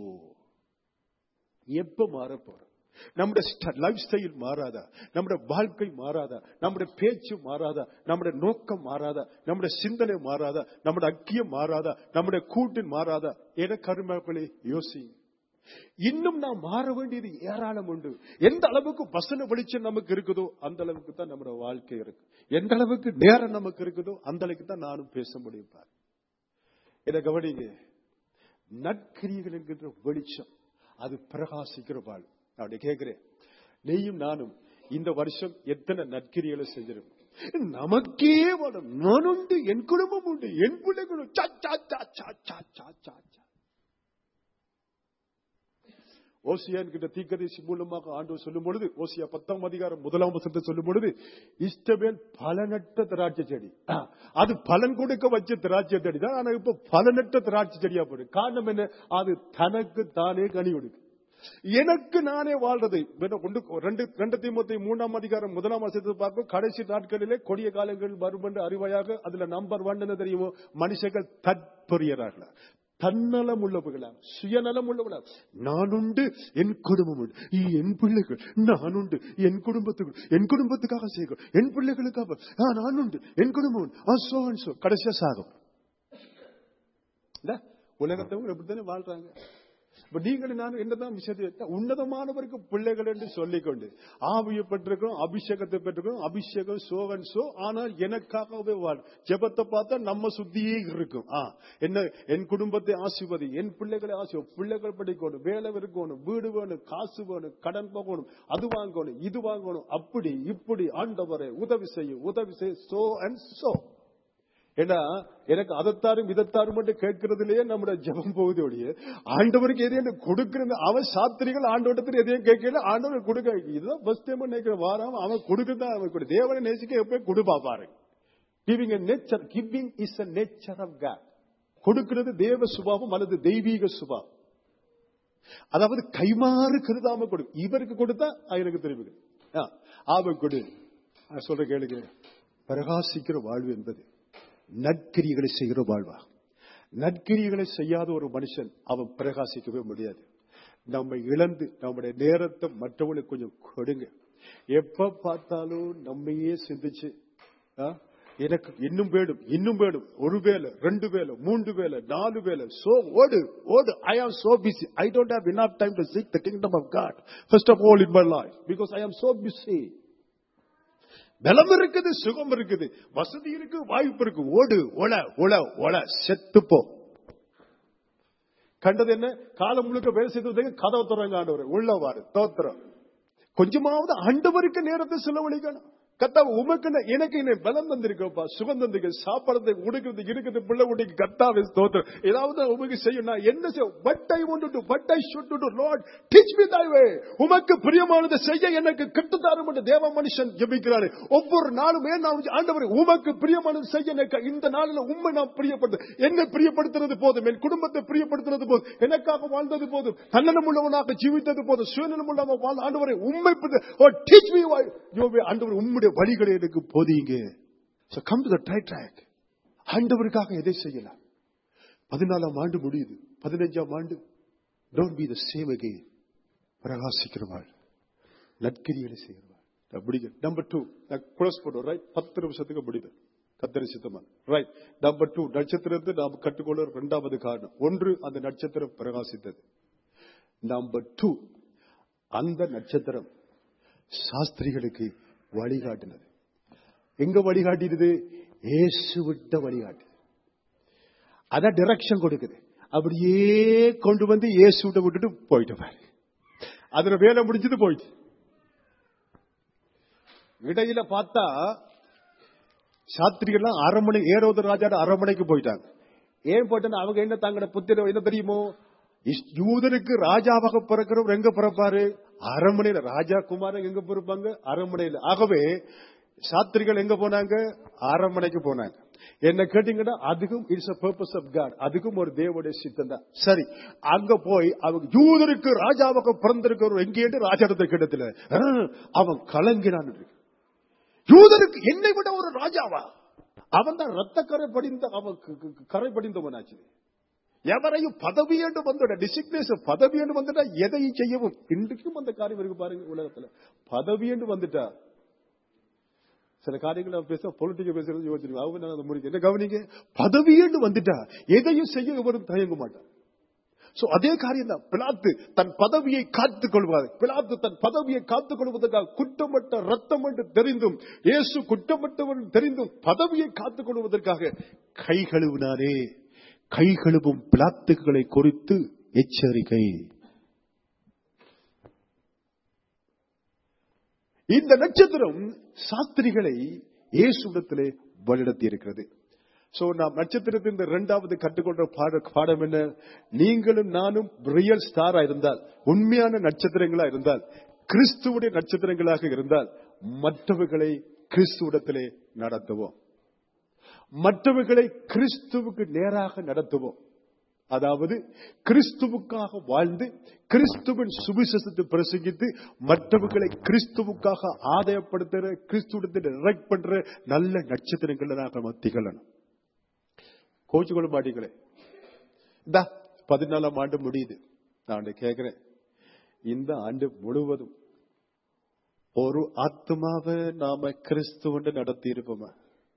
எப்ப மாற போற நம்முடைய லைஃப் ஸ்டைல் மாறாதா நம்முடைய வாழ்க்கை மாறாதா நம்முடைய பேச்சு மாறாதா நம்முடைய நோக்கம் மாறாதா நம்முடைய சிந்தனை மாறாதா நம்முடைய அக்கியம் மாறாதா நம்முடைய கூட்டின் மாறாதா என கருமாக்களே யோசி இன்னும் நாம் மாற வேண்டியது ஏராளம் உண்டு எந்த அளவுக்கு வசன வெளிச்சம் நமக்கு இருக்குதோ அந்த அளவுக்கு தான் நம்முடைய வாழ்க்கை இருக்கு எந்த அளவுக்கு நேரம் நமக்கு இருக்குதோ அந்த அளவுக்கு தான் நானும் பேச முடியும் பாரு. இதை கவனிங்க நற்கிரியைகள் என்கின்ற வெளிச்சம் அது பிரகாசிக்கிற வாழ் அப்படி கேட்கிறேன் நீயும் நானும் இந்த வருஷம் எத்தனை நற்கிரிகளை செஞ்சிருக்கோம் நமக்கே வரும் நான் உண்டு என் குடும்பம் உண்டு என் பிள்ளைகளும் சா, சா, சா, சா, சா, சா, சா, சா. ஓசியான் கிட்ட தீக்கதரிசி மூலமாக ஆண்டவர் சொல்லும் பொழுது ஓசியா பத்தாம் அதிகாரம் முதலாம் வசனத்தை சொல்லும் பொழுது இஷ்டமேல் பலனற்ற திராட்சை செடி ஆ, அது பலன் கொடுக்க வச்ச திராட்சை செடி தான் ஆனா இப்ப பலனற்ற திராட்சை செடியா போயிடு காரணம் என்ன அது தனக்கு தானே கனி கொடுக்கு எனக்கு நானே வாழ்றது வேணா கொண்டு ரெண்டு ரெண்டு தீமத்தை மூணாம் அதிகாரம் முதலாம் வசத்தை பார்ப்போம் கடைசி நாட்களிலே கொடிய காலங்கள் வரும் என்று அறிவாயாக அதுல நம்பர் ஒன் என்ன தெரியுமோ மனுஷர்கள் தற்பெரியறார்களா தன்னலம் உள்ளவர்களா சுயநலம் உள்ளவர்களா நான் உண்டு என் குடும்பம் உண்டு இ- என் பிள்ளைகள் நான் உண்டு என் குடும்பத்துக்கு என் குடும்பத்துக்காக செய்கிறோம் என் பிள்ளைகளுக்காக ஆ, நான் உண்டு என் குடும்பம் உண்டு ஆ, so and so. கடைசியா சாகும் இல்ல? உலகத்தவங்க எப்படித்தானே வாழ்றாங்க இப்ப நீங்கள் நான் என்னதான் விஷயத்தை உன்னதமானவருக்கு பிள்ளைகள் என்று சொல்லிக்கொண்டு ஆவியை பெற்றிருக்கிறோம் அபிஷேகத்தை பெற்றிருக்கிறோம் அபிஷேகம் சோவன் சோ ஆனால் எனக்காகவே வாழ் ஜெபத்தை பார்த்தா நம்ம சுத்தியே இருக்கும் ஆ என்ன என் குடும்பத்தை ஆசிர்வதி என் பிள்ளைகளை ஆசி பிள்ளைகள் படிக்கணும் வேலை இருக்கணும் வீடு வேணும் காசு வேணும் கடன் போகணும் அது வாங்கணும் இது வாங்கணும் அப்படி இப்படி ஆண்டவரை உதவி செய்யும் உதவி செய்ய சோ அண்ட் சோ ஏன்னா எனக்கு அதைத்தாரும் இதைத்தாரும் மட்டும் கேட்கறதுலயே நம்முடைய ஜெபம் போகுது ஒழிய ஆண்டவருக்கு எதையும் கொடுக்கிறது அவன் சாத்திரிகள் ஆண்டவரத்தில் எதையும் கேட்கல ஆண்டவர் கொடுக்க இதுதான் ஃபர்ஸ்ட் டைம் நினைக்கிற வாரம் அவன் கொடுக்கதான் அவன் கொடு தேவனை நேசிக்க எப்ப கொடுப்பா பாருங்க giving nature giving is a nature of God கொடுக்கிறது தேவ சுபாவம் அல்லது தெய்வீக சுபாவம் அதாவது கைமாறு கருதாம கொடு இவருக்கு கொடுத்தா எனக்கு திரும்பி அவன் கொடு நான் சொல்ற கேளுங்க பிரகாசிக்கிற வாழ்வு என்பது நற்கிரிகளை செய்கிற வாழ்வா நற்கிரிகளை செய்யாத ஒரு மனுஷன் அவன் பிரகாசிக்கவே முடியாது நம்ம இழந்து நம்முடைய நேரத்தை மற்றவங்களுக்கு கொஞ்சம் கொடுங்க எப்ப பார்த்தாலும் நம்மையே சிந்திச்சு ஆ, எனக்கு இன்னும் வேணும் இன்னும் வேணும் ஒரு வேலை ரெண்டு வேலை மூன்று வேலை நாலு வேலை சோ ஓடு ஓடு I am so busy I don't have enough time to seek the kingdom of God first of all in my life because I am so busy பலம் இருக்குது சுகம் இருக்குது வசதி இருக்கு வாய்ப்பு இருக்கு ஓடு ஒல ஒல ஒல செத்து போ கண்டது என்ன காலம் முழுக்க வேலை செய்து கதவை துறங்க ஆண்டவர் உள்ளவாறு தோத்திரம் கொஞ்சமாவது ஆண்டவருக்கு நேரத்தை செலவழிக்கணும் கத்தா உமக்கு நான்- எனக்கு என்ன பலம் தந்திருக்கப்பா சுகம் தந்திருக்க சாப்பிடறது உடுக்கிறது இருக்குது பிள்ளை குட்டிக்கு கத்தாவே ஸ்தோத்திரம் ஏதாவது நான் உமக்கு செய்யும் நான் என்ன செய்ய but I want to but I should to lord teach me thy way உமக்கு பிரியமானதை செய்ய எனக்கு கட்டுத்தாரும் என்று தேவ மனுஷன் ஜெபிக்கிறாரு ஒவ்வொரு நாளுமே நான் ஆண்டவர் உமக்கு பிரியமானது செய்ய எனக்கு இந்த நாளில் உண்மை நான் பிரியப்படுது என்னை பிரியப்படுத்துறது போதும் என் குடும்பத்தை பிரியப்படுத்துறது போதும் எனக்காக வாழ்ந்தது போதும் தன்னலம் உள்ளவனாக ஜீவித்தது போதும் சுயநலம் உள்ளவன் வாழ்ந்த ஆண்டவரை உண்மை டீச் மீ ஆண்டவர் உம்முடைய வழிகளை எனக்கு போதிங்க So come to the right track. ஆண்டவருக்காக எதை செய்யலாம் பதினாலாம் ஆண்டு முடியுது பதினஞ்சாம் ஆண்டு don't be the same again பிரகாசிக்கிறவாள் நற்கிரிகளை செய்கிறவாள் அப்படி நம்பர் டூ நான் குளோஸ் பண்ணுவோம் ரைட் பத்து நிமிஷத்துக்கு முடியுது கத்தரி சித்தமா ரைட் நம்பர் டூ நட்சத்திரத்தை நாம் கற்றுக்கொள்ள இரண்டாவது காரணம் ஒன்று அந்த நட்சத்திரம் பிரகாசித்தது நம்பர் டூ அந்த நட்சத்திரம் சாஸ்திரிகளுக்கு வழிகாட்டினது எங்க வழிகாட்டினது இயேசு விட்ட வழிகாட்டு அதான் டிரெக்ஷன் கொடுக்குது அப்படியே கொண்டு வந்து இயேசு விட்ட விட்டுட்டு போயிட்டு பாரு அதுல வேலை முடிஞ்சது போயிடுச்சு இடையில பார்த்தா சாத்திரிகள்லாம் அரண்மனை ஏரோது ராஜாட அரண்மனைக்கு போயிட்டாங்க ஏன் போட்டேன்னா அவங்க என்ன தங்களோட புத்திர என்ன தெரியுமோ இஸ்- யூதனுக்கு ராஜாவாக பிறக்கிறவர் எங்க பிறப்பாரு அரண்மனையில ராஜா குமாரன் எங்க பிறப்பாங்க அரண்மனையில ஆகவே சாத்திரிகள் எங்க போனாங்க அரண்மனைக்கு போனாங்க என்ன கேட்டீங்கன்னா அதுக்கும் it's a purpose of God அதுக்கும் ஒரு தேவனுடைய சித்தம் தான் சரி அங்க போய் அவங்க யூதருக்கு ராஜாவாக பிறந்திருக்கிறவர் எங்கேட்டு ராஜாடத்தை கிட்டத்துல அவன் கலங்கினான் இருக்கு. யூதருக்கு என்னை விட ஒரு ராஜாவா அவன் தான் ரத்த கரை படிந்த அவன் க- க- கரை படிந்தவனாச்சு எவரையும் பதவி என்று வந்துட டிசிக்னேஷன் பதவி என்று வந்துட்டா எதையும் செய்யவும் இன்றைக்கும் அந்த காரியம் இருக்கு பாருங்க உலகத்துல பதவி என்று வந்துட்டா சில காரியங்கள் நம்ம பேச பொலிட்டிக்கல் பேசுறது யோசிச்சிருக்கோம் அவங்க நான் அதை முடிக்க என்ன கவனிங்க பதவி என்று வந்துட்டா எதையும் செய்ய எவரும் தயங்க மாட்டான் சோ அதே காரியம் தான் பிலாத்து தன் பதவியை காத்துக் கொள்வார் பிலாத்து தன் பதவியை காத்துக் கொள்வதற்காக குற்றமற்ற ரத்தம் என்று தெரிந்தும் இயேசு குற்றமற்றவன் தெரிந்தும் பதவியை காத்துக் கொள்வதற்காக கை கழுவினாரே கை கழுவும் பிளாத்துக்களை குறித்து எச்சரிக்கை இந்த நட்சத்திரம் சாஸ்திரிகளை இயேசுடத்திலே வழிநடத்தி இருக்கிறது சோ நாம் நட்சத்திரத்தின் இந்த இரண்டாவது கற்றுக்கொண்ட பாட பாடம் என்ன நீங்களும் நானும் ரியல் ஸ்டாரா இருந்தால் உண்மையான நட்சத்திரங்களா இருந்தால் கிறிஸ்துவுடைய நட்சத்திரங்களாக இருந்தால் மற்றவர்களை கிறிஸ்துவிடத்திலே நடத்துவோம் மற்றவர்களை கிறிஸ்துவுக்கு நேராக நடத்துவோம் அதாவது கிறிஸ்துவுக்காக வாழ்ந்து கிறிஸ்துவின் சுவிசேஷத்தை பிரசங்கித்து மற்றவர்களை கிறிஸ்துவுக்காக ஆதாயப்படுத்துற கிறிஸ்துவத்தை டைரக்ட் பண்ற நல்ல நட்சத்திரங்களாக நம்ம திகழணும் கோச்சு கொள்ள மாட்டீங்களே இந்த பதினாலாம் ஆண்டு முடியுது நான் கேட்கிறேன் இந்த ஆண்டு முழுவதும் ஒரு ஆத்மாவை நாம கிறிஸ்துவண்டு நடத்தி இருப்போமா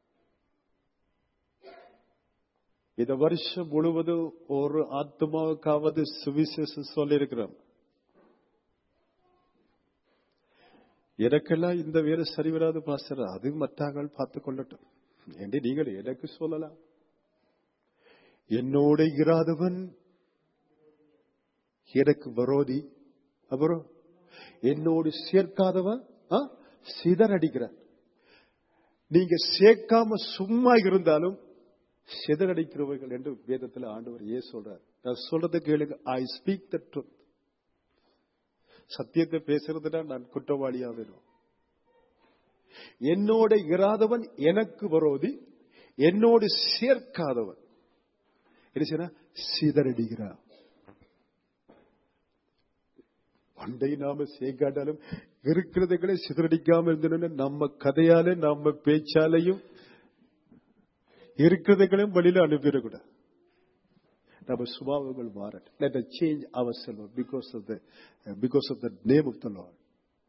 இந்த வருஷம் முழுவதும் ஒரு ஆத்மாவுக்காவது சுவிசேஷம் சொல்லியிருக்கிறோம் எனக்கெல்லாம் இந்த வேலை சரி வராது பாஸ்டர் அது மற்றாங்கள் பார்த்துக் கொள்ளட்டும் என்று நீங்கள் எனக்கு சொல்லலாம் என்னோட இராதவன் எனக்கு விரோதி அப்புறம் என்னோடு சேர்க்காதவன் ஆ, சிதறடிக்கிறான் நீங்க சேர்க்காம சும்மா இருந்தாலும் சிதறடிக்கிறவர்கள் என்று வேதத்தில் ஆண்டவர் ஏ சொல்றார் நான் சொல்றதை கேளுங்க ஐ ஸ்பீக் த ட்ரூத் சத்தியத்தை பேசுறதுனா நான் குற்றவாளியா வேணும் என்னோட இராதவன் எனக்கு விரோதி என்னோடு சேர்க்காதவன் என்ன செய்யறான் சிதறடிக்கிறான் பண்டை நாம சேர்க்காட்டாலும் இருக்கிறதுகளை சிதறடிக்காம இருந்தோம்னா நம்ம கதையால நம்ம பேச்சாலையும் இருக்கிறதுகளையும் வெளியில அனுப்பிடக்கூடாது நம்ம சுபாவங்கள் மாறட்டும் let us change ourselves because of the because of the name of the Lord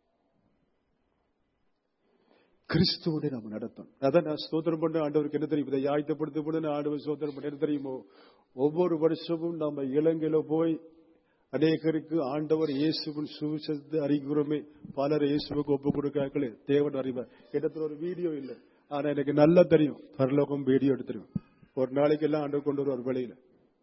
கிறிஸ்துவோட நம்ம நடத்தணும் அதான் நான் ஸ்தோத்திரம் பண்ண ஆண்டவருக்கு என்ன தெரியும் இதை ஆயத்தப்படுத்த போது ஆண்டவர் ஸ்தோத்திரம் பண்ண என்ன தெரியுமோ ஒவ்வொரு வருஷமும் நம்ம இலங்கையில போய் அநேகருக்கு ஆண்டவர் இயேசுவின் சுவிசேஷத்தை அறிகிறோமே பலர் இயேசுவுக்கு ஒப்பு கொடுக்காங்களே தேவன் அறிவார் இடத்துல ஒரு வீடியோ இல்லை ஆனா எனக்கு நல்லா தெரியும் பரலோகம் வீடியோ எடுத்துருவேன் ஒரு நாளைக்கு எல்லாம் ஆண்டவர் கொண்டு வருவார் வெளியில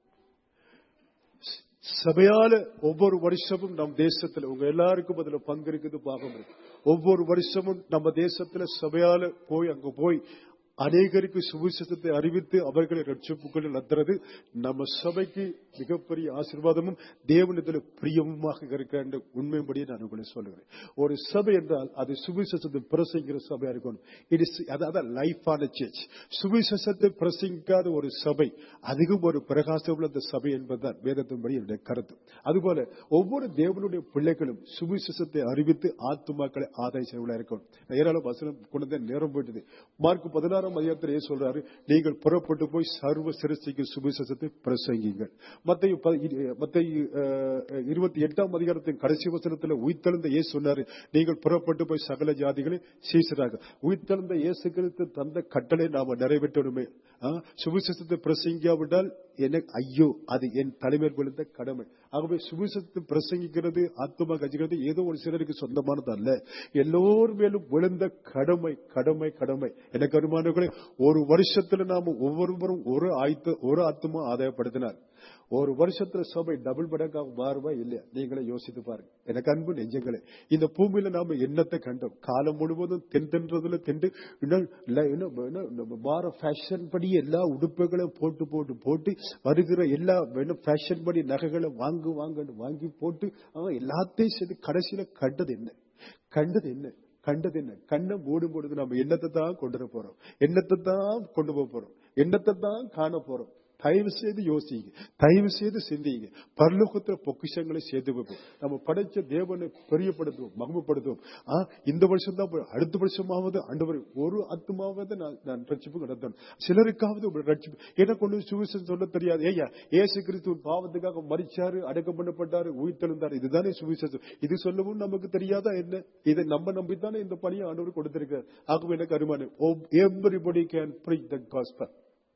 சபையால ஒவ்வொரு வருஷமும் நம் தேசத்துல உங்க எல்லாருக்கும் அதுல பங்கு இருக்குது பாகம் இருக்கு ஒவ்வொரு வருஷமும் நம்ம தேசத்துல சபையால போய் அங்க போய் அநேகருக்கு சுவிசேஷத்தை அறிவித்து அவர்களை ரட்சிப்புகள் நடத்துறது நம்ம சபைக்கு மிகப்பெரிய ஆசீர்வாதமும் தேவனத்தில் பிரியமுமாக இருக்கிற என்ற உண்மைப்படியே நான் உங்களை சொல்லுகிறேன் ஒரு சபை என்றால் அது சுவிசேஷத்தை பிரசங்கிற சபையா இருக்கணும் இட் இஸ் அதாவது லைஃபான சேஞ்ச் சுவிசேஷத்தை பிரசங்கிக்காத ஒரு சபை அதிகம் ஒரு பிரகாசம் உள்ள அந்த சபை என்பதுதான் வேதத்தின்படி என்னுடைய கருத்து அதுபோல ஒவ்வொரு தேவனுடைய பிள்ளைகளும் சுவிசேஷத்தை அறிவித்து ஆத்துமாக்களை ஆதாய செய்வதா இருக்கணும் ஏராளம் வசனம் கொண்டு வந்து நேரம் போயிட்டது மார்க் பதினாறாம் அதிகாரத்திலே சொல்றாரு நீங்கள் புறப்பட்டு போய் சர்வ சிருஷ்டிக்கு சுவிசேஷத்தை பிரசங்கிங்கள் மத்திய மத்திய இருபத்தி எட்டாம் அதிகாரத்தின் கடைசி வசனத்தில் உயிர்த்தெழுந்த இயேசு சொன்னாரு நீங்கள் புறப்பட்டு போய் சகல ஜாதிகளை சீசராக உயிர்த்தெழுந்த இயேசு கிறிஸ்து தந்த கட்டளை நாம நிறைவேற்றணுமே ஆ, சுவிசேஷத்தை பிரசங்கியாவிட்டால் எனக்கு ஐயோ அது என் தலைமையில் விழுந்த கடமை ஆகவே சுவிசேஷத்தை பிரசங்கிக்கிறது ஆத்மா கஜிக்கிறது ஏதோ ஒரு சிலருக்கு சொந்தமானது அல்ல எல்லோர் மேலும் விழுந்த கடமை கடமை கடமை எனக்கு அருமானவர்களே ஒரு வருஷத்துல நாம ஒவ்வொருவரும் ஒரு ஆயத்த ஒரு ஆத்மா ஆதாயப்படுத்தினார் ஒரு வருஷத்துல சபை டபுள் மடங்காக மாறுவா இல்லையா நீங்களே யோசித்து பாருங்க எனக்கு அன்பு நெஞ்சங்களே இந்த பூமியில நாம என்னத்தை கண்டோம் காலம் முழுவதும் தென் தென்றதுல தென்று இன்னும் இல்ல, இன்னும் இன்னும் நம்ம மாற ஃபேஷன் படி எல்லா உடுப்புகளையும் போட்டு போட்டு போட்டு வருகிற எல்லா ஃபேஷன் படி நகைகளை வாங்கு வாங்கன்னு வாங்கி போட்டு அவன் எல்லாத்தையும் சேர்த்து கடைசியில கண்டது என்ன கண்டது என்ன கண்டது என்ன கண்ணை மூடும் பொழுது நம்ம எண்ணத்தை தான் கொண்டு வர போறோம் எண்ணத்தை தான் கொண்டு போக போறோம் எண்ணத்தை தான் காண போறோம் தயவு செய்து யோசிங்க தயவு செய்து சிந்திங்க பரலோகத்துல பொக்கிஷங்களை சேர்த்து வைப்போம் நம்ம படைச்ச தேவனை பெரியப்படுத்துவோம் மகிமைப்படுத்துவோம் ஆ, இந்த வருஷம் தான் போய் அடுத்த வருஷமாவது ஆண்டவர் ஒரு அத்துமாவது நான் நான் ரட்சிப்பு நடத்தணும் சிலருக்காவது ஒரு ரட்சிப்பு எனக்கு ஒண்ணு சுவிசேஷம் சொல்ல தெரியாது ஏய்யா ஏசு கிறிஸ்து பாவத்துக்காக மறிச்சாரு அடக்கம் பண்ணப்பட்டாரு உயிர் தெழுந்தாரு இதுதானே சுவிசேஷம் இது சொல்லவும் நமக்கு தெரியாதா என்ன இதை நம்ம நம்பித்தானே இந்த பணியை ஆண்டவர் கொடுத்திருக்காரு ஆகவே எனக்கு அருமான everybody can preach the gospel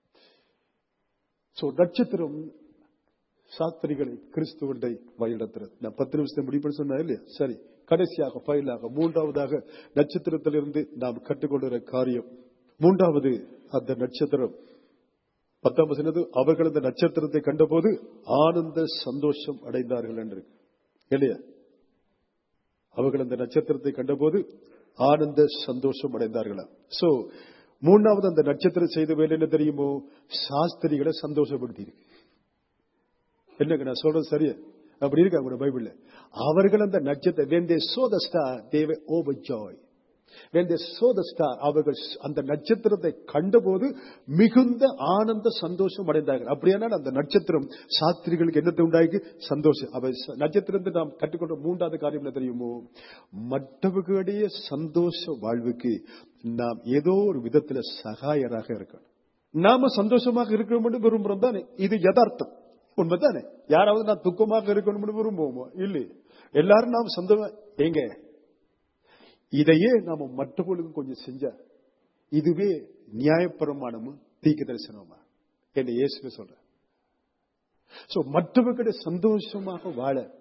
so நட்சத்திரம் சாஸ்திரிகளை கிறிஸ்துவண்டை வழிநடத்துறது நான் பத்து நிமிஷத்தை முடிப்பேன் சொன்னேன் இல்லையா சரி கடைசியாக ஃபைலாக மூன்றாவதாக நட்சத்திரத்திலிருந்து நாம் கற்றுக்கொள்கிற காரியம் மூன்றாவது அந்த நட்சத்திரம் பத்தாம் வசனது அவர்கள் அந்த நட்சத்திரத்தை கண்டபோது ஆனந்த சந்தோஷம் அடைந்தார்கள் என்று இருக்கு. இல்லையா அவர்கள் அந்த நட்சத்திரத்தை கண்டபோது ஆனந்த சந்தோஷம் அடைந்தார்களா சோ மூணாவது அந்த நட்சத்திரம் செய்த வேலை என்ன தெரியுமோ சாஸ்திரிகளை சந்தோஷப்படுத்தி இருக்கு என்னங்க நான் சொல்றது சரியா அப்படி இருக்கு அவங்க பைபிள்ல அவர்கள் அந்த நட்சத்திரம் when they saw the star they were overjoyed when they saw the star அவர்கள் அந்த நட்சத்திரத்தை கண்டபோது மிகுந்த ஆனந்த சந்தோஷம் அடைந்தார்கள் அப்படியானால் அந்த நட்சத்திரம் சாஸ்திரிகளுக்கு என்னத்தை உண்டாக்கி சந்தோஷம் அவ ச- நட்சத்திரத்தை நாம் கற்றுக்கொண்ட மூன்றாவது காரியம் என்ன தெரியுமோ மற்றவர்களுடைய சந்தோஷ வாழ்வுக்கு நாம் ஏதோ ஒரு விதத்துல சகாயராக இருக்கணும் நாம சந்தோஷமாக இருக்கணும் என்று விரும்புறோம் தானே இது யதார்த்தம் உண்மைதானே யாராவது நான் துக்கமாக இருக்கணும்னு விரும்புவோமோ இல்லை எல்லாரும் நாம் சொந்தமா எங்க இதையே நாம மற்றவர்களுக்கு கொஞ்சம் செஞ்சா இதுவே நியாயப்பிரமாணமும் தீக்கு தரிசனமா என்று இயேசுவே சொல்ற சோ மற்றவர்களுடைய சந்தோஷமாக வாழ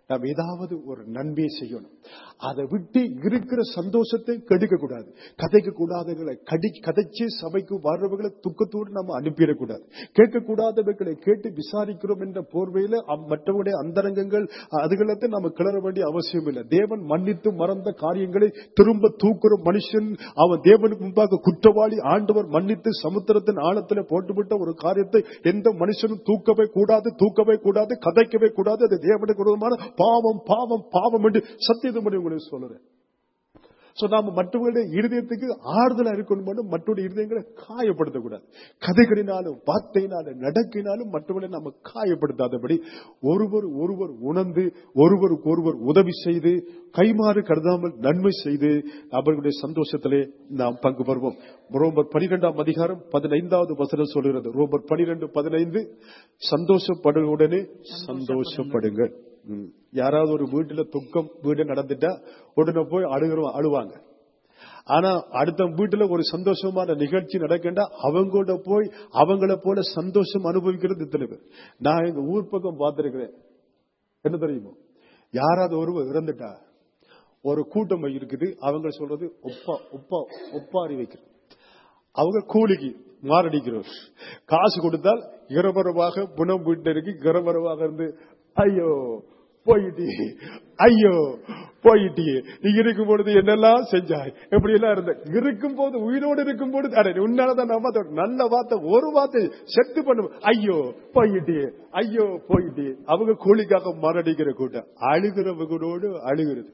நாம் ஏதாவது ஒரு நன்மையை செய்யணும் அதை விட்டு இருக்கிற சந்தோஷத்தை கெடுக்க கூடாது கதைக்க கூடாதவர்களை கடி கதைச்சு சபைக்கு வர்றவர்களை துக்கத்தோடு நம்ம அனுப்பிடக்கூடாது கேட்கக்கூடாதவர்களை கேட்டு விசாரிக்கிறோம் என்ற போர்வையில அம்- மற்றவருடைய அந்தரங்கங்கள் அதுகளத்தை நம்ம கிளற வேண்டிய அவசியம் இல்லை தேவன் மன்னித்து மறந்த காரியங்களை திரும்ப தூக்குற மனுஷன் அவன் தேவனுக்கு முன்பாக குற்றவாளி ஆண்டவர் மன்னித்து சமுத்திரத்தின் ஆழத்துல போட்டுவிட்ட ஒரு காரியத்தை எந்த மனுஷனும் தூக்கவே கூடாது தூக்கவே கூடாது கதைக்கவே கூடாது அது தேவனுக்கு விரோதமான பாவம் பாவம் பாவம் என்று சத்தியத்தை பண்ணி உங்களுக்கு சொல்லுறேன் சோ நாம மற்றவங்களுடைய இருதயத்துக்கு ஆறுதலா இருக்கணும் மற்றவருடைய இருதயங்களை காயப்படுத்தக்கூடாது கதைகளினாலும் வார்த்தையினாலும் நடக்கினாலும் மற்றவர்களை நாம காயப்படுத்தாதபடி ஒருவர் ஒருவர் உணர்ந்து ஒருவருக்கு ஒருவர் உதவி செய்து கைமாறு கருதாமல் நன்மை செய்து அவர்களுடைய சந்தோஷத்திலே நாம் பங்கு பெறுவோம் ரோமர் பனிரெண்டாம் அதிகாரம் பதினைந்தாவது வசனம் சொல்கிறது ரோமர் பனிரெண்டு பதினைந்து சந்தோஷப்படுவதுடனே சந்தோஷப்படுங்கள் ம். யாராவது ஒரு வீட்டுல துக்கம் வீடு நடந்துட்டா உடனே போய் அழுகிறோம் அழுவாங்க ஆனா அடுத்த வீட்டுல ஒரு சந்தோஷமான நிகழ்ச்சி நடக்கண்டா அவங்களோட போய் அவங்கள போல சந்தோஷம் அனுபவிக்கிறது இத்தனை பேர் நான் எங்க ஊர் பக்கம் பார்த்திருக்கிறேன் என்ன தெரியுமோ யாராவது ஒருவர் இறந்துட்டா ஒரு கூட்டம் இருக்குது அவங்க சொல்றது ஒப்பா ஒப்பா ஒப்பாரி வைக்கிறது அவங்க கூலிக்கு மாரடிக்கிறோம் காசு கொடுத்தால் இரவரவாக குணம் வீட்டு இருக்கு இரவரவாக இருந்து ஐயோ போயிட்டி ஐயோ போயிட்டி நீ இருக்கும் பொழுது என்னெல்லாம் செஞ்சாய் எப்படி எல்லாம் இருந்த இருக்கும் போது உயிரோடு இருக்கும் பொழுது அட உன்னாலதான் நான் பார்த்த நல்ல வார்த்தை ஒரு வார்த்தை செத்து பண்ணும் ஐயோ போயிட்டி ஐயோ போயிட்டி அவங்க கூலிக்காக மாரடிக்கிற கூட்டம் அழுகிறவங்களோடு அழுகிறது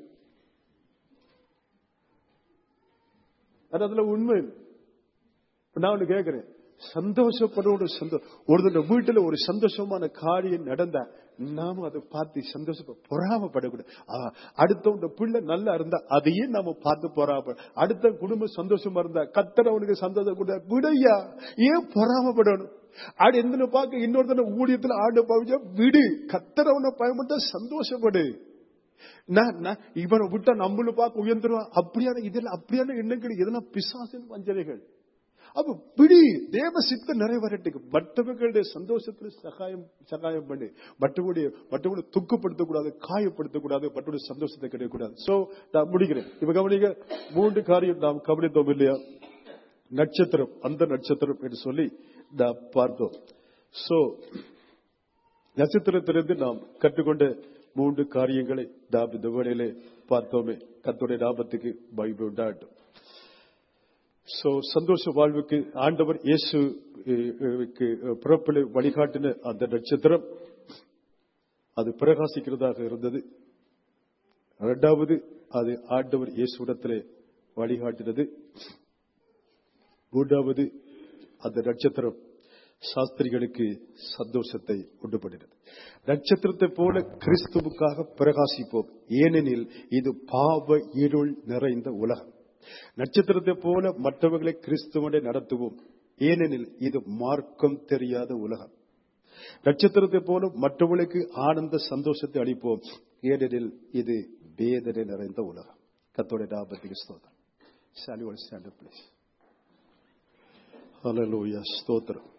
அது அதுல உண்மை இல்லை. இப்ப நான் ஒண்ணு கேட்கிறேன் சந்தோஷப்பட சந்தோஷம் ஒரு வீட்டுல ஒரு சந்தோஷமான காரியம் நடந்தா நாம அதை பார்த்து சந்தோஷப்ப பொறாமப்படக்கூடாது ஆ, அடுத்தவங்க பிள்ளை நல்லா இருந்தா அதையே நாம பார்த்து பொறாம அடுத்த குடும்பம் சந்தோஷமா இருந்தா கத்தரவனுக்கு சந்தோஷம் கூட விடையா ஏன் பொறாமப்படணும் ஆடு எந்த பார்க்க இன்னொருத்தன ஊழியத்துல ஆடு பாவிச்சா விடு கத்தரவனை பயன்பட்ட சந்தோஷப்படு நான் நான் இவனை விட்டா நம்மள பார்க்க உயர்ந்துருவான் அப்படியான இதெல்லாம் அப்படியான எண்ணங்கள் இதெல்லாம் பிசாசின் வஞ்சனைகள் அப்ப பிடி தேவ சித்த நிறைவேறட்டுக்கு மற்றவர்களுடைய சந்தோஷத்துல சகாயம் சகாயம் பண்ணி மற்றவருடைய மற்றவர்களை துக்கப்படுத்தக்கூடாது காயப்படுத்தக்கூடாது மற்றவருடைய சந்தோஷத்தை கிடைக்கக்கூடாது சோ நான் முடிக்கிறேன் இப்ப கவனிங்க மூன்று காரியம் நாம் கவனித்தோம் இல்லையா நட்சத்திரம் அந்த நட்சத்திரம் என்று சொல்லி நாம் பார்த்தோம் சோ நட்சத்திரத்திலிருந்து நாம் கற்றுக்கொண்ட மூன்று காரியங்களை நாம் இந்த வேளையிலே பார்த்தோமே கத்துடைய நாமத்துக்கு பைபிள் உண்டாட்டும் சோ சந்தோஷ வாழ்வுக்கு ஆண்டவர் இயேசு அஹ், அஹ், பிறப்பில் வழிகாட்டின அந்த நட்சத்திரம் அது பிரகாசிக்கிறதாக இருந்தது இரண்டாவது அது ஆண்டவர் இயேசுடத்திலே வழிகாட்டினது மூன்றாவது அந்த நட்சத்திரம் சாஸ்திரிகளுக்கு சந்தோஷத்தை உண்டு பண்ணினது நட்சத்திரத்தை போல கிறிஸ்துவுக்காக பிரகாசிப்போம் ஏனெனில் இது பாவ இருள் நிறைந்த உலகம் நட்சத்திரத்தை போல மற்றவர்களை கிறிஸ்துவனை நடத்துவோம் ஏனெனில் இது மார்க்கம் தெரியாத உலகம் நட்சத்திரத்தை போல மற்றவர்களுக்கு ஆனந்த சந்தோஷத்தை அளிப்போம் ஏனெனில் இது வேதனை நிறைந்த உலகம் கத்தோட நாபத்துக்கு ஸ்தோத்திரம் Shall you all stand up, please? Hallelujah. ஸ்தோத்திரம்